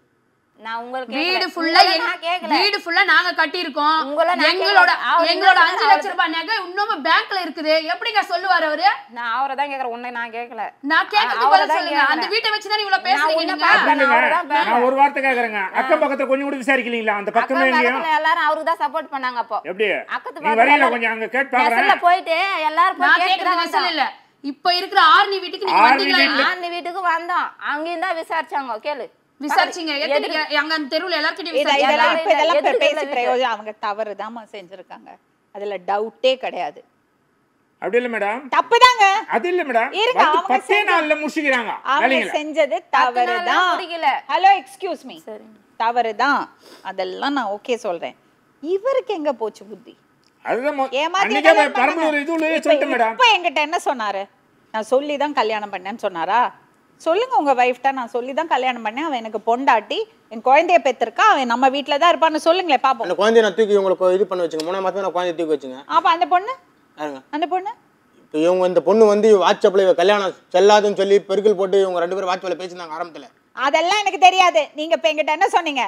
நான் உங்களுக்கு வீடு கேட்கல. ஃபுல்லா உங்களை நான் கேட்கல வீடு ஃபுல்லா நாங்க கட்டி இருக்கோம் உங்களை நான் எங்களோட கேட்கல. அவர் எங்களோட என்ன அஞ்சு சொன்னாரு? லட்சம் ரூபாய் நகை இன்னும் பேங்க்ல இருக்குது எப்படிங்க சொல்லுவாரு அவரு நான் அவரை தான் கேட்கறேன் உன்னை நான் கேட்கல நான் கேட்கறது அவரை பதில் தான் சொல்லுங்க அந்த கேட்கறேன். வீட்டை வச்சுதான் இவ்வளவு நான் பேசுறீங்க உன்னை நீங்க பார்க்கல. இல்லைங்க அவரைதான் பேசுறேன். நான் ஒரு வார்த்தை கேட்கறேங்க அக்கம் பக்கத்துல கொஞ்சம் கூட விசாரிக்கலீங்களா அந்த பக்கமே அக்கம் இல்லையா பக்கத்துல எல்லாரும் அவருக்கு தான் சப்போர்ட் பண்ணாங்க அப்போ எப்படி அக்கத்து நீ வரீங்களா கொஞ்சம் அங்க கேட்டு நெசல்ல பாக்குறேன் போயிட்டு எல்லாரும் போய் நான் கேட்டு கேட்கறது தான் நெசல் வந்தோம். இல்ல இப்ப இருக்கிற ஆர்னி வீட்டுக்கு நீங்க ஆர்னி வந்தீங்களா வீட்டுல- ஆண்டி வீட்டுக்கு வந்தோம் அங்கேயும் தான் விசாரிச்சாங்க கேளு விசாரிச்சீங்க எத்தனை எதுக்கு? அங்க அந்த தெருவுல எல்லார்கிட்டயும் இத- விசாரிச்சீங்களா? இதெல்லாம் இப்ப இதெல்லாம் எதிர்த்து பேசி எதிர்த்து. பிரயோஜனம் அவங்க தவறுதாம்மா செஞ்சிருக்காங்க அதுல டவுட்டே கிடையாது அப்படி இல்ல மேடம் தப்புதாங்க அது இல்ல மேடம் இருங்க, வந்து அவங்க பத்தே செஞ்ச- நாள்ல முடிச்சுக்கிறாங்க அவங்க வேலைங்கள செஞ்சது நாள்லாம் தவறுதான் முடிக்கல. ஹலோ எக்ஸ்கியூஸ் மீ சரி. தவறுதான் அதெல்லாம் நான் ஓகே சொல்றேன் இவருக்கு எங்க போச்சு புத்தி அதுதான் மொ- ஏமாத்தி அன்னைக்கே கல்யாணம் பெரம்பலூர் பண்ணுங்க. இதுலயே இப்ப- சொல்லிட்டேன் மேடம் இப்ப என்கிட்ட என்ன சொன்னாரு நான் சொல்லி தான் கல்யாணம் பண்ணேன்னு சொன்னாரா சொல்லுங்க உங்க வைஃப்ட்ட நான் சொல்லி தான் கல்யாணம் பண்ணேன் அவன் எனக்கு பொண்டாட்டி என் குழந்தைய பெற்றிருக்கா அவன் நம்ம வீட்ல தான் இருப்பான்னு சொல்லுங்களேன் பாப்போம் அந்த குழந்தைய நான் தூக்கி உங்களுக்கு இது பண்ண வச்சுங்க மூணாம் மாதம் நான் குழந்தைய தூக்கி வச்சுங்க அப்ப அந்த பொண்ணு பாருங்க அந்த பொண்ணு இப்போ இவங்க இந்த பொண்ணு வந்து வாட்ஸ்அப்பில் இவ கல்யாணம் செல்லாதுன்னு சொல்லி பெருக்கல் போட்டு இவங்க ரெண்டு பேரும் வாட்ஸ்அப்பில் பேசினாங்க ஆரம்பத்தில் அதெல்லாம் எனக்கு தெரியாது நீங்க இப்ப என்கிட்ட என்ன சொன்னீங்க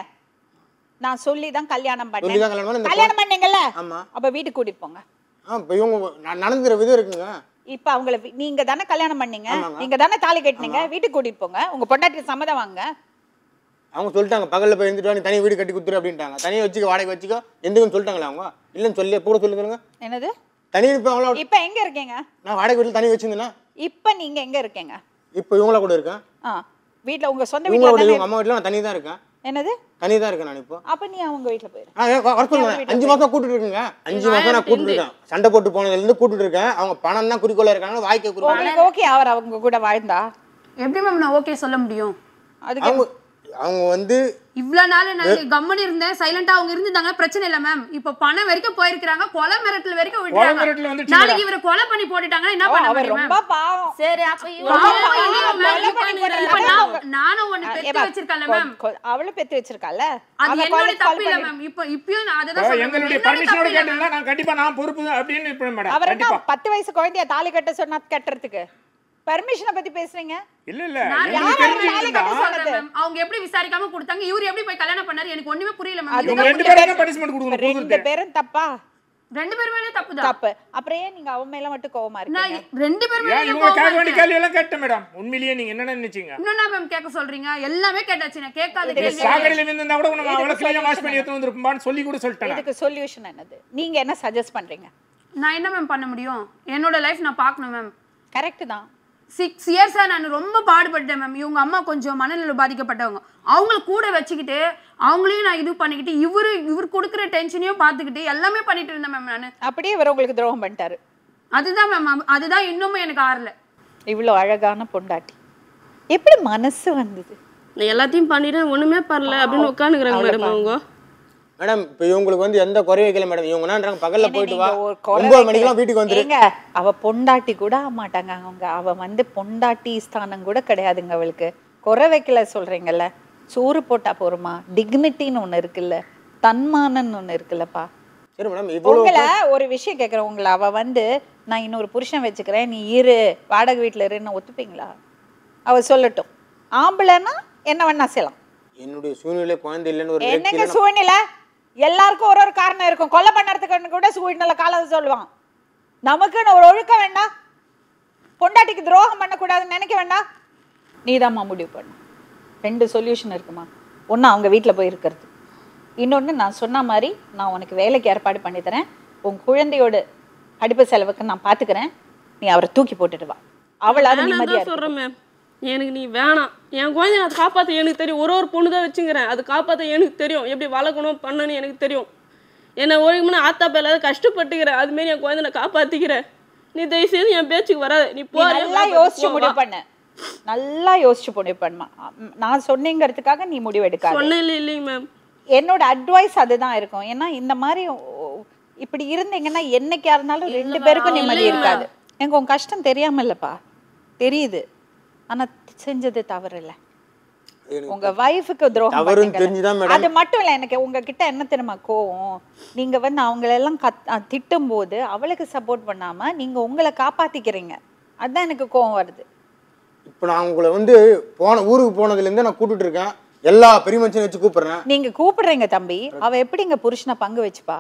நான் சொல்லி தான் கல்யாணம் சொல்லி தான் பண்ணேன் கல்யாணம் பண்ண இந்த கல்யாணம் பண்ணீங்கல்ல ஆமா. அப்ப வீட்டுக்கு கூட்டிட்டு போங்க ஆ இப்போ இவங்க நான் நடந்துக்கிற விதம் இருக்குங்க இப்ப அவங்கள வி- நீங்க தானே கல்யாணம் பண்ணீங்க ஆமாங்க. நீங்க தானே தாலி கட்டினீங்க வீட்டுக்கு கூட்டிட்டு போங்க உங்க பொண்டாட்டி சம்மதம் வாங்க அவங்க சொல்லிட்டாங்க பகலில் போய் இருந்துட்டு வா, நீ தனி வீடு கட்டி கொடுத்துரு அப்படின்ட்டாங்க தனியாக வச்சுக்க வாடகை வச்சுக்கோ எந்துக்குன்னு சொல்லிட்டாங்களே அவங்க இல்லைன்னு சொல்லி எப்போ கூட சொல்லுங்க என்னது தனி இப்போ அவங்கள இப்ப எங்க இருக்கீங்க நான் வாடகை வீட்டில் தனி வச்சிருந்தேன்னா இப்ப நீங்க எங்க இருக்கீங்க இப்போ இவங்கள கூட இருக்கேன் ஆ வீட்ல உங்க சொந்த இவங்களோட வீட்ல இவங்க அம்மா வீட்டில் நான் தனி தான் இருக்கேன் என்னது தனி தான் இருக்கேன் நான் இப்போ அப்ப நீ அவங்க வீட்ல போயிரு ஆ ஏன் ஒர்க் பண்ணுவேன் அஞ்சு மாதம் கூட்டிட்டு இருக்கேங்க அஞ்சு மாதம் நான் கூட்டிட்டு இருக்கேன் சண்டை போட்டு போனதுலேருந்து கூட்டிட்டு இருக்கேன் அவங்க பணம் தான் குறிக்கோளா இருக்காங்க வாய்க்க குறிக்கோள் உங்களுக்கு ஓகே அவர் அவங்க கூட வாழ்ந்தா எப்படி மேம் நான் ஓகே சொல்ல முடியும் அதுக்கு அவங்க அவங்க வந்து இவ்வளவு நாள் நான் கம்மன் இருந்தேன் சைலண்டா அவங்க இருந்திருந்தாங்க பிரச்சனை இல்ல மேம் இப்ப பணம் வரைக்கும் போயிருக்காங்க கொலை மிரட்டல் வரைக்கும் கொலை மிரட்டல் விட்டுறாங்க வந்துருச்சுங்களா? நாளைக்கு இவரை கொலை பண்ணி போட்டுட்டாங்கன்னா என்ன ஓ, பண்ண அவர் முடியும் ரொம்ப மேம் பாவம் சரி அப்ப இவரு பாவம் இல்லையா மேம்? கொலை இப்ப பண்ணி நீ- இப்ப போட்டாங்க. நான் நானும் ஒண்ணு ஆ, பெத்து ஏப்பா, வச்சிருக்கேன்ல கொ- மேம் கொ- அவளும் பெத்து வச்சிருக்கால அது அவ என்னோட கொலை- தப்பு கொலை இல்ல பண்ணி- மேம் இப்ப இப்பயும் நான் அதை இப்போ தான் சொல்றேன் எங்களுடைய என்னோட பர்மிஷனோட தப்பு இல்ல கேட்டிருந்தா நான் கண்டிப்பா நான் பொறுப்பு தான் அப்படின்னு இருப்பேன் மேடம் அவர் என்ன கண்டிப்பா பத்து வயசு குழந்தைய தாலி கட்ட சொன்னா கட்டுறதுக்கு பர்மிஷனை பத்தி பேசுறீங்க இல்ல இல்ல நான் எங்களுக்கு யார் தெரிஞ்சுக்கிட்டு நாளைக்கு இருந்தா, கட்ட சொல்றேன் மேம். அவங்க எப்படி விசாரிக்காம கொடுத்தாங்க இவரு எப்படி போய் கல்யாணம் பண்ணாரு எனக்கு ஒண்ணுமே புரியல மேம் இவங்க அதுதான் ரெண்டு உங்க பேரும் பேர் தான் பனிஷ்மெண்ட் கொடுக்கணும் ரெண்டு கொடுக்குறது பேரும் தப்பா ரெண்டு பேருமே தப்பு தான் தப்பு அப்புறம் ஏன் நீங்க அவன் மேல மட்டும் கோவமா நான் இருக்கீங்க ரெண்டு பேருமே ஏன் இவங்க கேட்க வேண்டிய கேள்வி எல்லாம் கேட்டேன் மேடம் உண்மையிலேயே நீங்க என்ன நினைச்சீங்க என்ன மேம் கேட்க சொல்றீங்க எல்லாமே கேட்டாச்சு நான் கேட்காத இதுக்கு கேள்வி சாக்கடையில விழுந்திருந்தா கூட நம்ம இதுக்கு அவ்வளவு கிளீனா வாஷ் solution பண்ணி எடுத்து வந்திருப்போம்னு சொல்லி கூட சொல்லிட்டேன் இதுக்கு சொல்யூஷன் என்னது நீங்க என்ன சஜஸ்ட் பண்றீங்க நான் என்ன மேம் பண்ண முடியும் என்னோட லைஃப் நான் பார்க்கணும் மேம் கரெக்ட் தான் சிக்ஸ் இயர்ஸாக நான் ரொம்ப பாடுபட்டேன் மேம் இவங்க அம்மா கொஞ்சம் மனநிலை பாதிக்கப்பட்டவங்க அவங்கள கூட வச்சுக்கிட்டு அவங்களையும் நான் இது பண்ணிக்கிட்டு இவரு இவர் கொடுக்குற டென்ஷனையும் பார்த்துக்கிட்டு எல்லாமே பண்ணிட்டு இருந்தேன் மேம் நான் அப்படியே இவர் உங்களுக்கு துரோகம் பண்ணிட்டாரு அதுதான் மேம் அதுதான் இன்னுமே எனக்கு ஆறல இவ்வளோ அழகான பொண்டாட்டி எப்படி மனசு வந்தது நான் எல்லாத்தையும் பண்ணிட்டேன் ஒண்ணுமே பண்ணல அப்படின்னு உட்காந்துக்கிறாங்க மேடம் அவங்க மேடம் இப்போ இவங்களுக்கு வந்து எந்த குறையும் வைக்கல மேடம் இவங்க என்னன்றாங்க பகல்ல ஏன்னா போயிட்டு நீங்க வா ஒரு குறை ஒன்பது மணிக்கெல்லாம் வீட்டுக்கு வந்துரு ஏங்க அவ பொண்டாட்டி கூட ஆக மாட்டாங்க அவங்க அவ வந்து பொண்டாட்டி ஸ்தானம் கூட கிடையாதுங்க அவளுக்கு குறை வைக்கல சொல்றீங்கல்ல சோறு போட்டா போருமா டிக்னிட்டின்னு ஒண்ணு இருக்குல்ல தன்மானன்னு ஒண்ணு இருக்குல்லப்பா சரி மேடம் இவ்வளோ உங்களை ஒரு விஷயம் கேட்குறேன் உங்களை அவ வந்து நான் இன்னொரு புருஷன் வச்சுக்கிறேன் நீ இரு வாடகை வீட்டில் இருன்னு ஒத்துப்பீங்களா அவ சொல்லட்டும் ஆம்பளைன்னா என்ன வேணா செய்யலாம் என்னுடைய சூழ்நிலை குழந்தை இல்லைன்னு ஒரு என்னங்க விரக்தியில சூழ்நிலை எல்லாருக்கும் ஒரு ஒரு காரணம் இருக்கும் கொலை பண்ணுறதுக்கு கூட சூழ்நிலை காலம் சொல்லுவான் நமக்குன்னு ஒரு ஒழுக்கம் வேண்டாம் பொண்டாட்டிக்கு துரோகம் பண்ணக்கூடாதுன்னு நினைக்க வேண்டாம் நீதாம்மா முடிவு பண்ணு ரெண்டு சொல்யூஷன் இருக்குமா ஒன்று அவங்க வீட்டில் போய் இருக்கிறது இன்னொன்று நான் சொன்ன மாதிரி நான் உனக்கு வேலைக்கு ஏற்பாடு பண்ணி தரேன் உன் குழந்தையோட படிப்பு செலவுக்கு நான் பார்த்துக்கிறேன் நீ அவரை தூக்கி போட்டுட்டு வா அவளாவது நான் நிம்மதியாக தான் சொல்றேன் மேம் எனக்கு நீ வேணாம் என் குழந்தைய அதை காப்பாற்ற எனக்கு தெரியும் ஒரு ஒரு பொண்ணு தான் வச்சுங்கிறேன் அது காப்பாற்ற எனக்கு தெரியும் எப்படி வளர்க்கணும் பண்ணணும்னு எனக்கு தெரியும் என்னை ஒழுங்குமுன்னா ஆத்தா பேர் கஷ்டப்பட்டுக்கிறேன் அதுமாரி என் குழந்தை நான் காப்பாற்றிக்கிறேன் நீ தயவு செய்து என் பேச்சுக்கு வராது நீ நீ போ நல்லா யோசிச்சு முடிவு பண்ணு நல்லா யோசிச்சு முடிவு பண்ணுமா ம், நான் சொன்னேங்கிறதுக்காக நீ முடிவு எடுக்காத சொன்னேன் இல்லை இல்லைங்க மேம் என்னோட அட்வைஸ் அதுதான் இருக்கும் ஏன்னா இந்த மாதிரி ஓ- இப்படி இருந்தீங்கன்னா என்னைக்கா இருந்தாலும் ரெண்டு பேருக்கும் நிம்மதி இருக்காது எனக்கு உன் கஷ்டம் தெரியாம இல்லப்பா தெரியுது ஆனா செஞ்சது தவறு இல்ல உங்க வைஃபுக்கு துரோகம் தவறுன்னு பண்ணீங்கல்ல. தெரிஞ்சுதான் madam. அது மட்டும் இல்ல எனக்கு உங்ககிட்ட என்ன தெரியுமா கோவம் நீங்க வந்து அவங்களெல்லாம் கத் திட்டும் போது அவளுக்கு சப்போர்ட் பண்ணாம நீங்க உங்களை காப்பாத்திக்கிறீங்க அதான் எனக்கு கோவம் வருது இப்போ நான் உங்களை வந்து போன ஊருக்கு போனதுலேருந்து நான் கூப்பிட்டு இருக்கேன் எல்லா பெரிய மனுஷனையும் வச்சு கூப்பிடுறேன் நீங்க கூப்பிடுறீங்க தம்பி அவ எப்படிங்க புருஷனை பங்கு வச்சுப்பா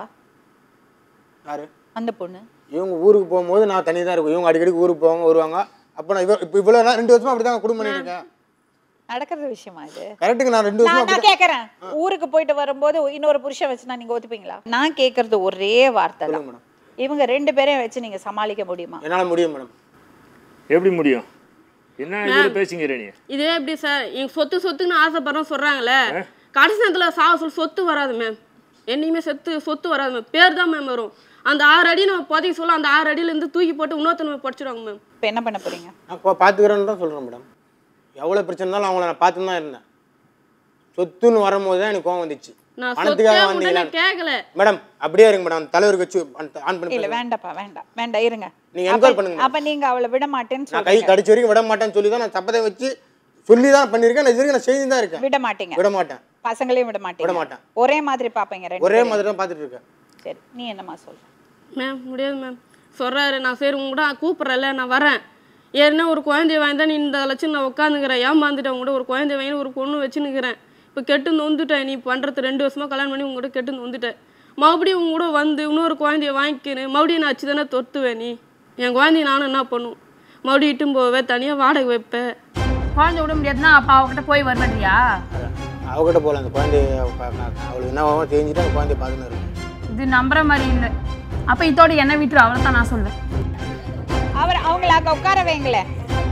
யாரு அந்த பொண்ணு இவங்க ஊருக்கு போகும்போது நான் தனி தான் இருக்கும் இவங்க அடிக்கடி ஊருக்கு போவாங்க வருவாங்க அப்போ நான் இவ இப்போ இவ்வளோ நான் ரெண்டு வருஷமா அப்படி தான் குடும்பம் பண்ணியிருக்கேன் நடக்கிற விஷயமா இது கரெக்டுக்கு நான் ரெண்டு வருஷமா நான் அப்படி நான் கேக்குறேன் ஊருக்கு போயிட்டு வரும்போது இன்னொரு புருஷன் வச்சுனா நீங்க ஒத்துப்பீங்களா நான் கேக்குறது ஒரே வார்த்தை தான் மேடம் இவங்க ரெண்டு பேரையும் வச்சு நீங்க சமாளிக்க முடியுமா என்னால் முடியும் மேடம் எப்படி முடியும் என்ன இதில் பேசுங்கிற நீ இதே எப்படி சார் எங்க சொத்து சொத்துன்னு ஆசைப்படுறோம் சொல்றாங்களே கடைசி நேரத்தில் சாவ சொல்லி சொத்து வராது மேம் என்னையுமே சொத்து சொத்து வராது மேம் பேர் தான் மேம் வரும் அந்த ஆறு அடி நம்ம புதைக்க சொல்ல அந்த ஆறு அடியிலேருந்து தூக்கி போட்டு இன்னொருத்தனை படிச்சிடுவாங்க மேம் இப்போ என்ன பண்ண போறீங்க நான் பா- பார்த்துக்கிறேன்னு தான் சொல்கிறேன் மேடம் எவ்வளோ பிரச்சனை இருந்தாலும் அவங்கள நான் பார்த்து தான் இருந்தேன் சொத்துன்னு வரும்போது தான் எனக்கு கோவம் வந்துச்சு நான் சொத்தே பணத்துக்காக உடனே வந்தீங்களா கேட்கல மேடம் அப்படியே இருங்க மேடம் அந்த தலைவருக்கு வச்சு அந்த- ஆன் பண்ணி இல்ல பேசுங்க. வேண்டாப்பா வேண்டாம் வேண்டாம் இருங்க நீங்க அப்ப- enquire பண்ணுங்க. அப்ப நீங்க அவளை விட மாட்டேன்னு நான் கை சொல்றீங்க கடிச்ச வரைக்கும் விட மாட்டேன்னு சொல்லி தான் நான் சப்பதை வச்சு சொல்லி தான் பண்ணியிருக்கேன் நான் இது வரைக்கும் நான் செய்து தான் இருக்கேன் விட மாட்டீங்க விட மாட்டேன் பசங்களையும் விட மாட்டீங்க விட மாட்டேன். ஒரே மாதிரி பாப்பீங்க ரெண்டு ஒரே பேரையும். மாதிரி தான் பார்த்துட்டு இருக்கேன் சரி நீ என்னம்மா சொல்ற மேம் முடியாது மேம் சொல்கிறாரு நான் சரி உங்க கூட கூப்பிட்றல நான் வரேன் ஏற்கனவே ஒரு குழந்தைய வாங்கி தான் நீ இந்த லட்சம் நான் உட்காந்துக்கிறேன் ஏமாந்துட்டேன் உங்க கூட ஒரு குழந்தைய வாங்கி ஒரு பொண்ணு வச்சுன்னுக்கிறேன் இப்போ கெட்டு நொந்துட்டேன் நீ பண்ணுறது ரெண்டு வருஷமா கல்யாணம் பண்ணி உங்க கூட கெட்டு நொந்துட்டேன் மறுபடியும் உங்க கூட வந்து இன்னொரு குழந்தைய வாங்கிக்கின்னு மறுபடியும் நான் அச்சு தானே தொத்துவேன் நீ என் குழந்தைய நானும் என்ன பண்ணும் மறுபடியும் இட்டும் போவேன் தனியாக வாடகை வைப்பேன் குழந்தை விட முடியாதுன்னா அப்பா அவகிட்ட போய் வருவேன்றியா அவகிட்ட போகல அந்த குழந்தைய பா- பா- அவளுக்கு என்ன ஆகும் தெரிஞ்சுட்டு அந்த குழந்தைய பார்த்துன்னு இருக்கேன் இது நம்புற மாதிரி இல்லை அப்ப இதோட என்ன விட்டுரு அவ்வளோ தான் நான் சொல்வேன் அவர் அவங்கள அங்க உட்கார வைங்களேன்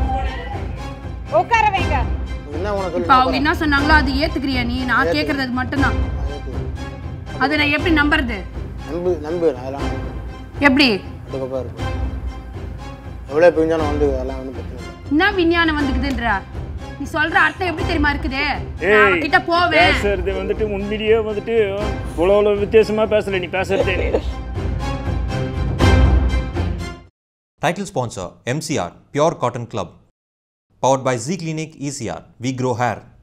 உட்கார வைங்க நீ என்ன உனக்கு இப்போ சொல்லி அவங்க என்ன சொன்னாங்களோ அது ஏத்துக்கிறியா நீ நான் கேட்கறது அது மட்டும்தான் அதை நான் எப்படி நம்புறது நம்பு நம்பு அதெல்லாம் நம்பு. எப்படி அதுக்கப்புறம் இருக்கும் எவ்வளோ பிரிஞ்சாலும் வந்து அதெல்லாம் ஒன்றும் பிரச்சனை இல்லை என்ன விஞ்ஞானம் வந்துக்குதுன்றா நீ சொல்ற அர்த்தம் எப்படி தெரியுமா இருக்குது நான் ஏய் அவகிட்ட போவேன் பேசுறது வந்துட்டு உண்மையிலேயே வந்துட்டு இவ்வளோ இவ்வளோ வித்தியாசமா பேசல நீ பேசுறதே Title sponsor MCR Pure Cotton Club. Powered by Z Clinic ECR. We grow hair.